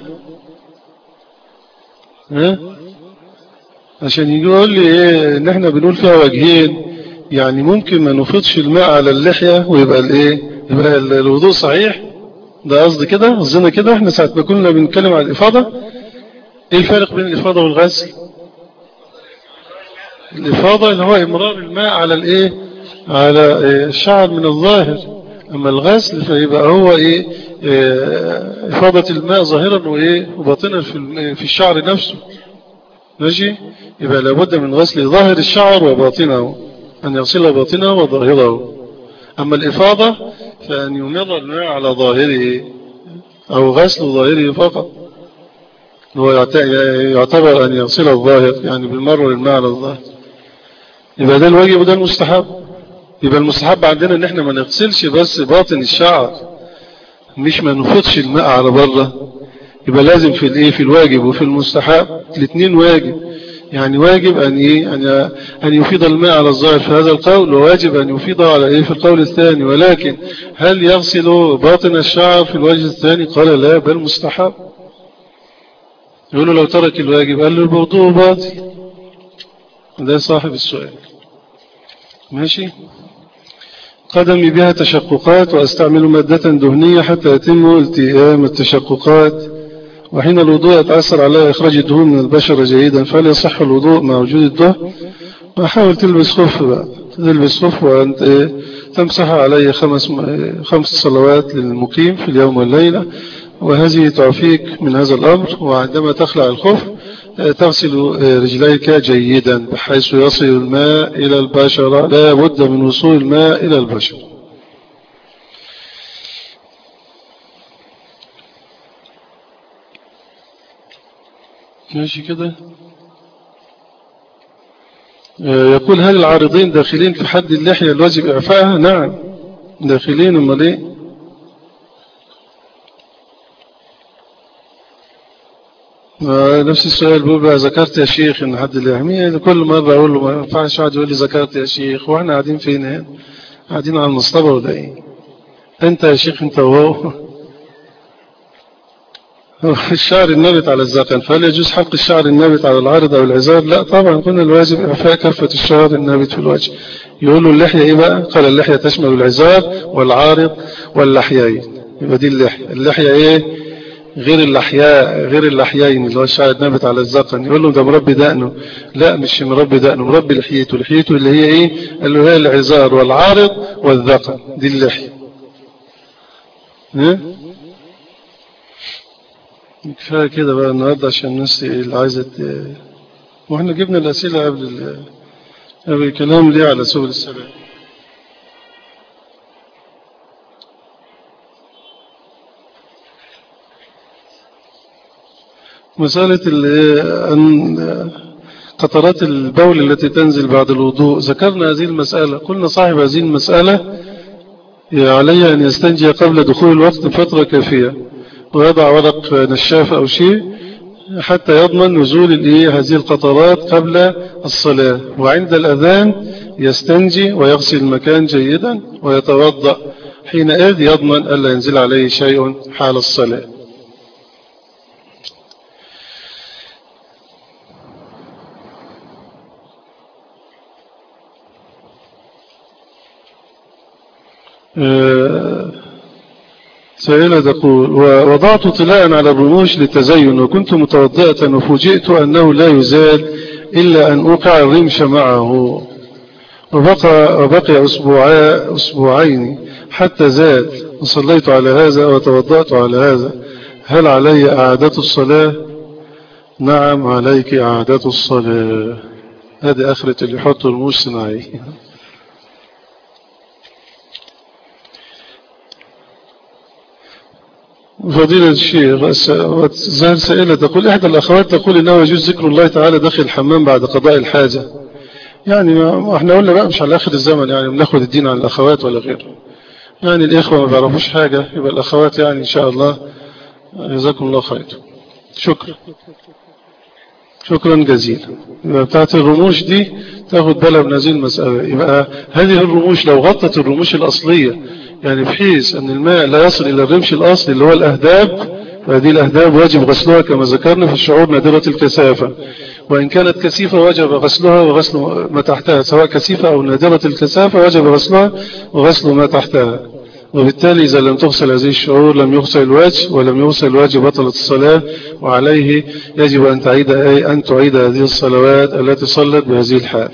ها عشان يجي يقول لي ايه ان احنا بنقول فيها وجهين يعني ممكن ما نفضش الماء على اللحية ويبقى الايه يبقى الوضوء صحيح ده قصدي كده قصدنا كده احنا ساعة ما كنا بنتكلم عن الإفاضة ايه الفرق بين الإفاضة والغسل الإفاضة اللي هو إمرار الماء على الايه على الشعر من الظاهر أما الغسل فيبقى هو ايه إفاضة الماء ظاهرا وايه وباطنا في الشعر نفسه ماشي يبقى لابد من غسل ظاهر الشعر وباطنه أن يغسل باطنه وظاهره أما الإفاضة فأن يمر الماء على ظاهره أو غسل ظاهره فقط هو يعتبر أن يغسل الظاهر يعني بالمر الماء على الظاهر يبقى ده الواجب وده المستحب يبقى المستحب عندنا ان احنا ما نغسلش بس باطن الشعر مش ما نفضش الماء على بره يبقى لازم في الايه في الواجب وفي المستحب الاثنين واجب يعني واجب أن إيه أن أن يفيض الماء على الظاهر في هذا القول وواجب أن يفيض على إيه في القول الثاني ولكن هل يغسل باطن الشعر في الوجه الثاني قال لا بل مستحب يقول لو ترك الواجب قال له الموضوع باطل ده صاحب السؤال ماشي قدمي بها تشققات وأستعمل مادة دهنية حتى يتم التئام التشققات وحين الوضوء يتأثر على إخراج الدهون من البشرة جيدا فهل يصح الوضوء مع وجود الدهن وحاول تلبس خف بقى تلبس خف وأنت إيه تمسح عليه خمس, خمس صلوات للمقيم في اليوم والليلة وهذه تعفيك من هذا الأمر وعندما تخلع الخف تغسل رجليك جيدا بحيث يصل الماء إلى البشرة لا بد من وصول الماء إلى البشرة ماشي كده آه، يقول هل العارضين داخلين في حد اللحية الواجب إعفائها نعم داخلين أمال إيه نفس السؤال بيقول بقى ذكرت يا شيخ ان حد اللي يحميه كل مرة اقول له ما ينفعش واحد يقول لي ذكرت يا شيخ واحنا قاعدين فين هنا قاعدين على المصطبة ولا ايه انت يا شيخ انت وهو الشعر النابت على الزقن فهل يجوز حق الشعر النابت على العارض او العزار لا طبعا كنا الواجب اعفاء كافة الشعر النابت في الوجه يقولوا اللحية ايه بقى قال اللحية تشمل العزار والعارض واللحيين يبقى دي اللحية اللحية ايه غير اللحياء غير اللحيين اللي هو الشعر النابت على الزقن يقول له ده مربي دقنه لا مش مربي دقنه مربي لحيته لحيته اللي هي ايه قال له هي العزار والعارض والذقن دي اللحية ها كفايه كده بقى النهارده عشان الناس اللي عايزه واحنا جبنا الاسئله قبل ال... قبل الكلام ليه على سبل السلام مسألة أن قطرات البول التي تنزل بعد الوضوء ذكرنا هذه المسألة قلنا صاحب هذه المسألة عليه أن يستنجي قبل دخول الوقت فترة كافية ويضع ورق نشاف أو شيء حتى يضمن نزول هذه القطرات قبل الصلاة وعند الأذان يستنجي ويغسل المكان جيدا ويتوضأ حينئذ يضمن ألا ينزل عليه شيء حال الصلاة سائلة تقول ووضعت طلاء على الرموش للتزين وكنت متوضئة وفوجئت أنه لا يزال إلا أن أوقع الرمش معه وبقى, وبقي أسبوعين حتى زاد وصليت على هذا وتوضأت على هذا هل علي أعادة الصلاة نعم عليك أعادة الصلاة هذه آخرة اللي يحط رموش صناعي فضيلة الشيخ زهر سائلة تقول إحدى الأخوات تقول إنه يجوز ذكر الله تعالى داخل الحمام بعد قضاء الحاجة يعني ما احنا قلنا بقى مش على آخر الزمن يعني بناخد الدين عن الأخوات ولا غيره يعني الإخوة ما بيعرفوش حاجة يبقى الأخوات يعني إن شاء الله جزاكم الله خير شكرا شكرا جزيلا يبقى بتاعت الرموش دي تاخد بالها من هذه المسألة يبقى هذه الرموش لو غطت الرموش الأصلية يعني بحيث أن الماء لا يصل إلى الرمش الأصلي اللي هو الأهداب فهذه الأهداب واجب غسلها كما ذكرنا في الشعور نادرة الكثافة وإن كانت كثيفة وجب غسلها وغسل ما تحتها سواء كثيفة أو نادرة الكثافة وجب غسلها وغسل ما تحتها وبالتالي إذا لم تغسل هذه الشعور لم يغسل الوجه ولم يغسل الوجه بطلت الصلاة وعليه يجب أن تعيد أي أن تعيد هذه الصلوات التي صلت بهذه الحال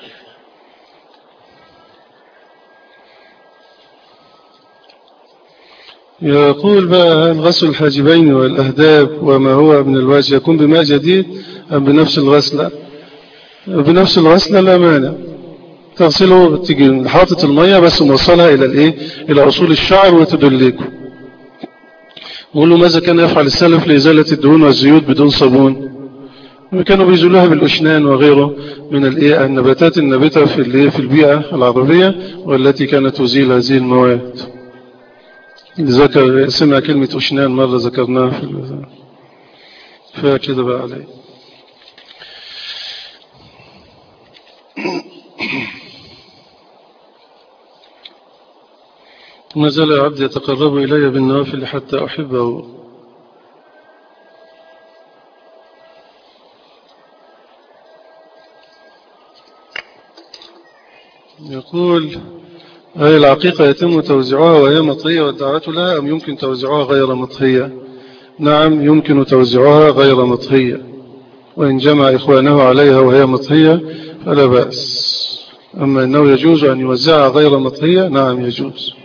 يقول بقى هل غسل الحاجبين والأهداب وما هو من الوجه يكون بماء جديد أم بنفس الغسلة بنفس الغسلة لا مانع تغسله تيجي حاطط المية بس موصلها إلى الإيه إلى أصول الشعر وتدلكه يقول له ماذا كان يفعل السلف لإزالة الدهون والزيوت بدون صابون كانوا بيزولوها بالأشنان وغيره من الإيه النباتات النابتة في في البيئة العربية والتي كانت تزيل هذه المواد ذكر سمع كلمة أشنان مرة ذكرناها في فكده بقى عليه ما زال العبد يتقرب إلي بالنوافل حتى أحبه يقول هذه العقيقة يتم توزيعها وهي مطهية والدعوة لها أم يمكن توزيعها غير مطهية نعم يمكن توزيعها غير مطهية وإن جمع إخوانه عليها وهي مطهية فلا بأس أما أنه يجوز أن يوزعها غير مطهية نعم يجوز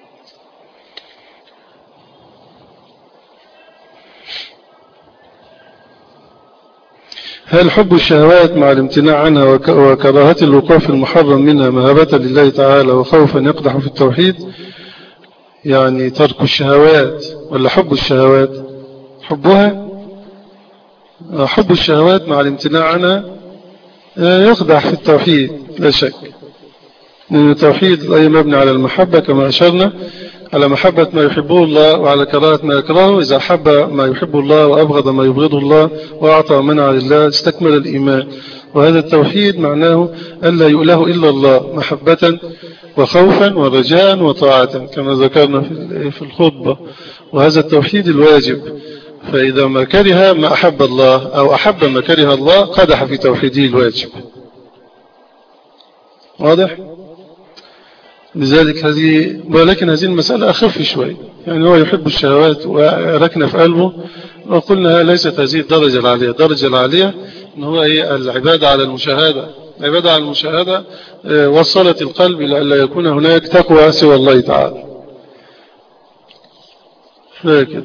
هل حب الشهوات مع الامتناع عنها وكراهة الوقوع في المحرم منها مهابة لله تعالى وخوفا يقدح في التوحيد يعني ترك الشهوات ولا حب الشهوات حبها حب الشهوات مع الامتناع عنها يقدح في التوحيد لا شك لأن التوحيد أي مبني على المحبة كما أشرنا على محبة ما يحبه الله وعلى كراهة ما يكرهه إذا أحب ما يحب الله وأبغض ما يبغضه الله وأعطى ومنع لله استكمل الإيمان وهذا التوحيد معناه ألا يؤله إلا الله محبة وخوفا ورجاء وطاعة كما ذكرنا في الخطبة وهذا التوحيد الواجب فإذا ما كره ما أحب الله أو أحب ما كره الله قدح في توحيده الواجب واضح؟ لذلك هذه ولكن هذه المسألة أخف شوي يعني هو يحب الشهوات وركن في قلبه وقلنا ليست هذه الدرجة العالية الدرجة العالية إن هو هي العبادة على المشاهدة العبادة على المشاهدة آه، وصلت القلب إلى أن لا يكون هناك تقوى سوى الله تعالى فكذا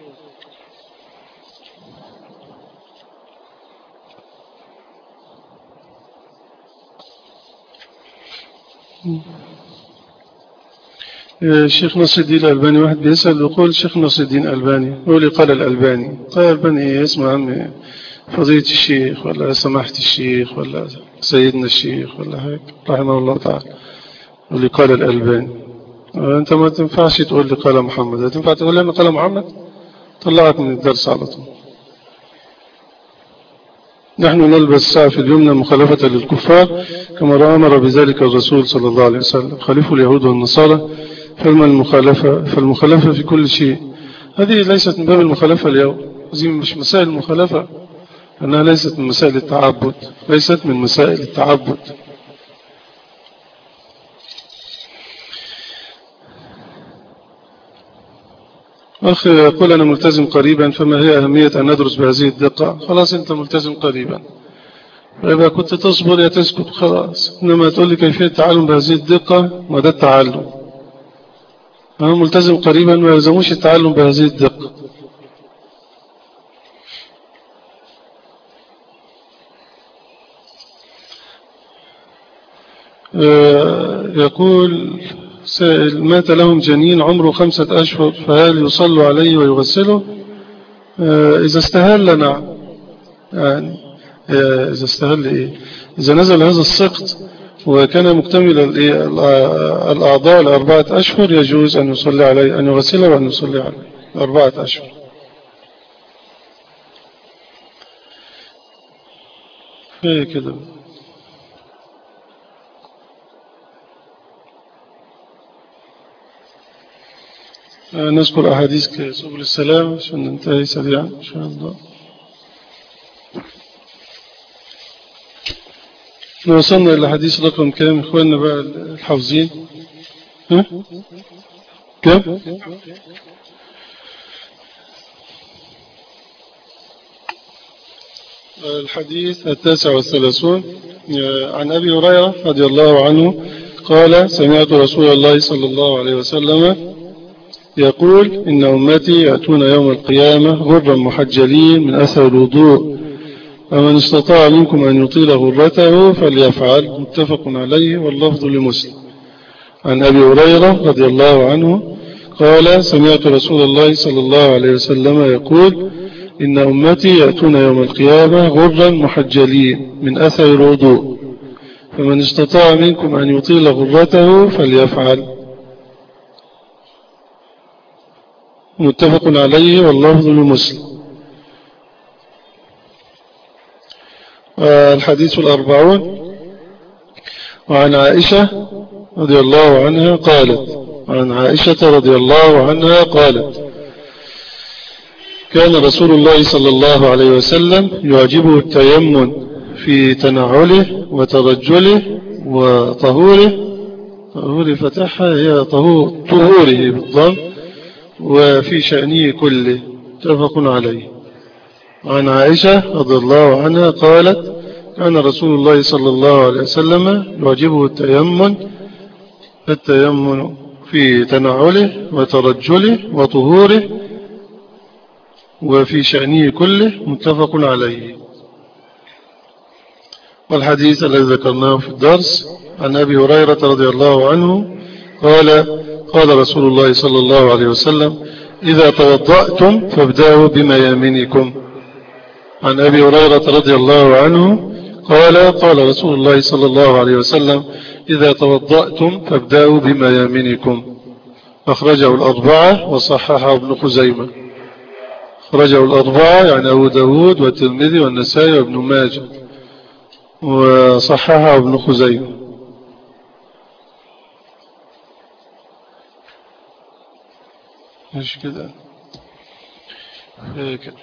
الشيخ نصر الدين الألباني واحد بيسأل يقول الشيخ نصر الدين الألباني هو اللي قال الألباني قال الألباني إيه اسمه عمي فضيلة الشيخ ولا سماحة الشيخ ولا سيدنا الشيخ ولا هيك رحمه الله تعالى واللي قال الألباني أنت ما تنفعش تقول لي قال محمد تنفع تقول لي أنا قال محمد طلعك من الدرس على طول نحن نلبس الساعة اليمنى مخالفة للكفار كما أمر بذلك الرسول صلى الله عليه وسلم خليفوا اليهود والنصارى فما المخالفة فالمخالفة في كل شيء هذه ليست من باب المخالفة اليوم هذه مش مسائل المخالفة أنها ليست من مسائل التعبد ليست من مسائل التعبد أخي يقول أنا ملتزم قريبا فما هي أهمية أن ندرس بهذه الدقة خلاص أنت ملتزم قريبا فإذا كنت تصبر يا تسكت خلاص إنما تقول لي كيفية التعلم بهذه الدقة وده التعلم أنا ملتزم قريبا ما يلزموش التعلم بهذه الدقة آه، يقول سائل مات لهم جنين عمره خمسة أشهر فهل يصلوا عليه ويغسله آه، إذا استهل نعم يعني آه، إذا استهل إيه إذا نزل هذا السقط وكان مكتمل الأعضاء لأربعة أشهر يجوز أن يصلي عليه أن يغسله وأن يصلي عليه أربعة أشهر هي كده نذكر أحاديث كسبل السلام عشان ننتهي سريعا إن شاء الله وصلنا إلى حديث رقم كام إخواننا بقى الحافظين ها كم الحديث التاسع والثلاثون عن أبي هريرة رضي الله عنه قال سمعت رسول الله صلى الله عليه وسلم يقول إن أمتي يأتون يوم القيامة غرا محجلين من أثر الوضوء فمن استطاع منكم أن يطيل غرته فليفعل متفق عليه واللفظ لمسلم عن أبي هريرة رضي الله عنه قال سمعت رسول الله صلى الله عليه وسلم يقول إن أمتي يأتون يوم القيامة غرا محجلين من أثر الوضوء فمن استطاع منكم أن يطيل غرته فليفعل متفق عليه واللفظ لمسلم الحديث الأربعون وعن عائشة رضي الله عنها قالت وعن عائشة رضي الله عنها قالت كان رسول الله صلى الله عليه وسلم يعجبه التيمن في تنعله وترجله وطهوره طهور فتحها هي طهوره بالضم وفي شأنه كله متفق عليه عن عائشة رضي الله عنها قالت كان رسول الله صلى الله عليه وسلم يعجبه التيمن التيمن في تنعله وترجله وطهوره وفي شأنه كله متفق عليه والحديث الذي ذكرناه في الدرس عن أبي هريرة رضي الله عنه قال قال رسول الله صلى الله عليه وسلم إذا توضأتم فابدأوا بميامنكم عن أبي هريرة رضي الله عنه قال قال رسول الله صلى الله عليه وسلم إذا توضأتم فابدأوا بميامنكم أخرجه الأربعة وصححه ابن خزيمة أخرجه الأربعة يعني أبو داود والترمذي والنسائي وابن ماجه وصححه ابن خزيمة مش كده هيك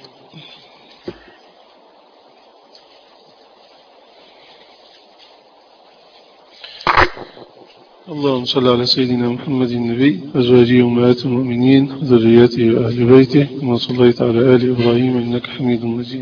اللهم صل على سيدنا محمد النبي أزواجه أمهات المؤمنين وذرياته وأهل بيته كما صليت على آل إبراهيم إنك حميد مجيد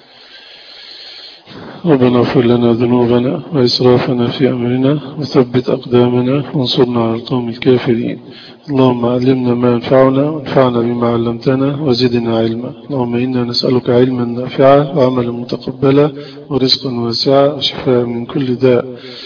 ربنا اغفر لنا ذنوبنا وإسرافنا في أمرنا وثبت أقدامنا وانصرنا على القوم الكافرين اللهم علمنا ما ينفعنا وانفعنا بما علمتنا وزدنا علما اللهم إنا نسألك علما نافعا وعملا متقبلا ورزقا واسعا وشفاء من كل داء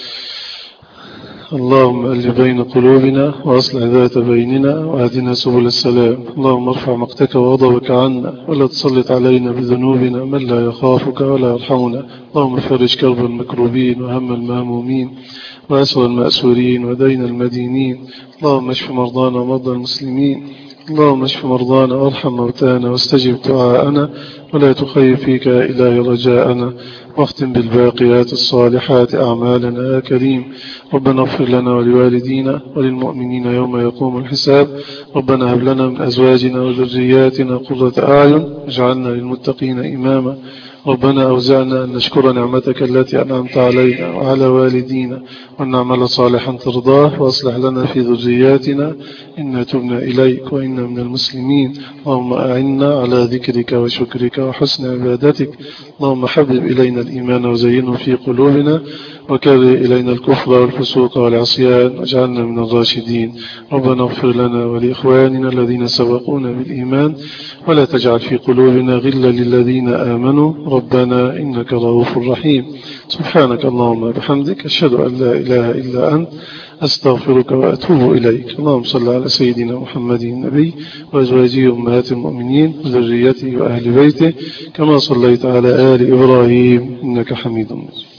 اللهم ألف بين قلوبنا وأصلح ذات بيننا وأهدنا سبل السلام اللهم ارفع مقتك وغضبك عنا ولا تسلط علينا بذنوبنا من لا يخافك ولا يرحمنا اللهم فرج كرب المكروبين وهم المهمومين وأسر المأسورين ودين المدينين اللهم اشف مرضانا ومرضى المسلمين اللهم اشف مرضانا وارحم موتانا واستجب دعاءنا ولا تخيب فيك إلهي رجاءنا واختم بالباقيات الصالحات أعمالنا يا كريم ربنا اغفر لنا ولوالدينا وللمؤمنين يوم يقوم الحساب ربنا هب لنا من أزواجنا وذرياتنا قرة أعين واجعلنا للمتقين إماما ربنا أوزعنا أن نشكر نعمتك التي أنعمت علينا وعلى والدينا وأن نعمل صالحا ترضاه وأصلح لنا في ذرياتنا إنا تبنا إليك وإنا من المسلمين اللهم أعنا على ذكرك وشكرك وحسن عبادتك اللهم حبب إلينا الإيمان وزينه في قلوبنا وكره إلينا الكفر والفسوق والعصيان واجعلنا من الراشدين ربنا اغفر لنا ولإخواننا الذين سبقونا بالإيمان ولا تجعل في قلوبنا غلا للذين آمنوا ربنا إنك رؤوف رحيم سبحانك اللهم بحمدك أشهد أن لا إله إلا أنت أستغفرك وأتوب إليك اللهم صل على سيدنا محمد النبي وأزواجه أمهات المؤمنين وذريته وأهل بيته كما صليت على آل إبراهيم إنك حميد مجيد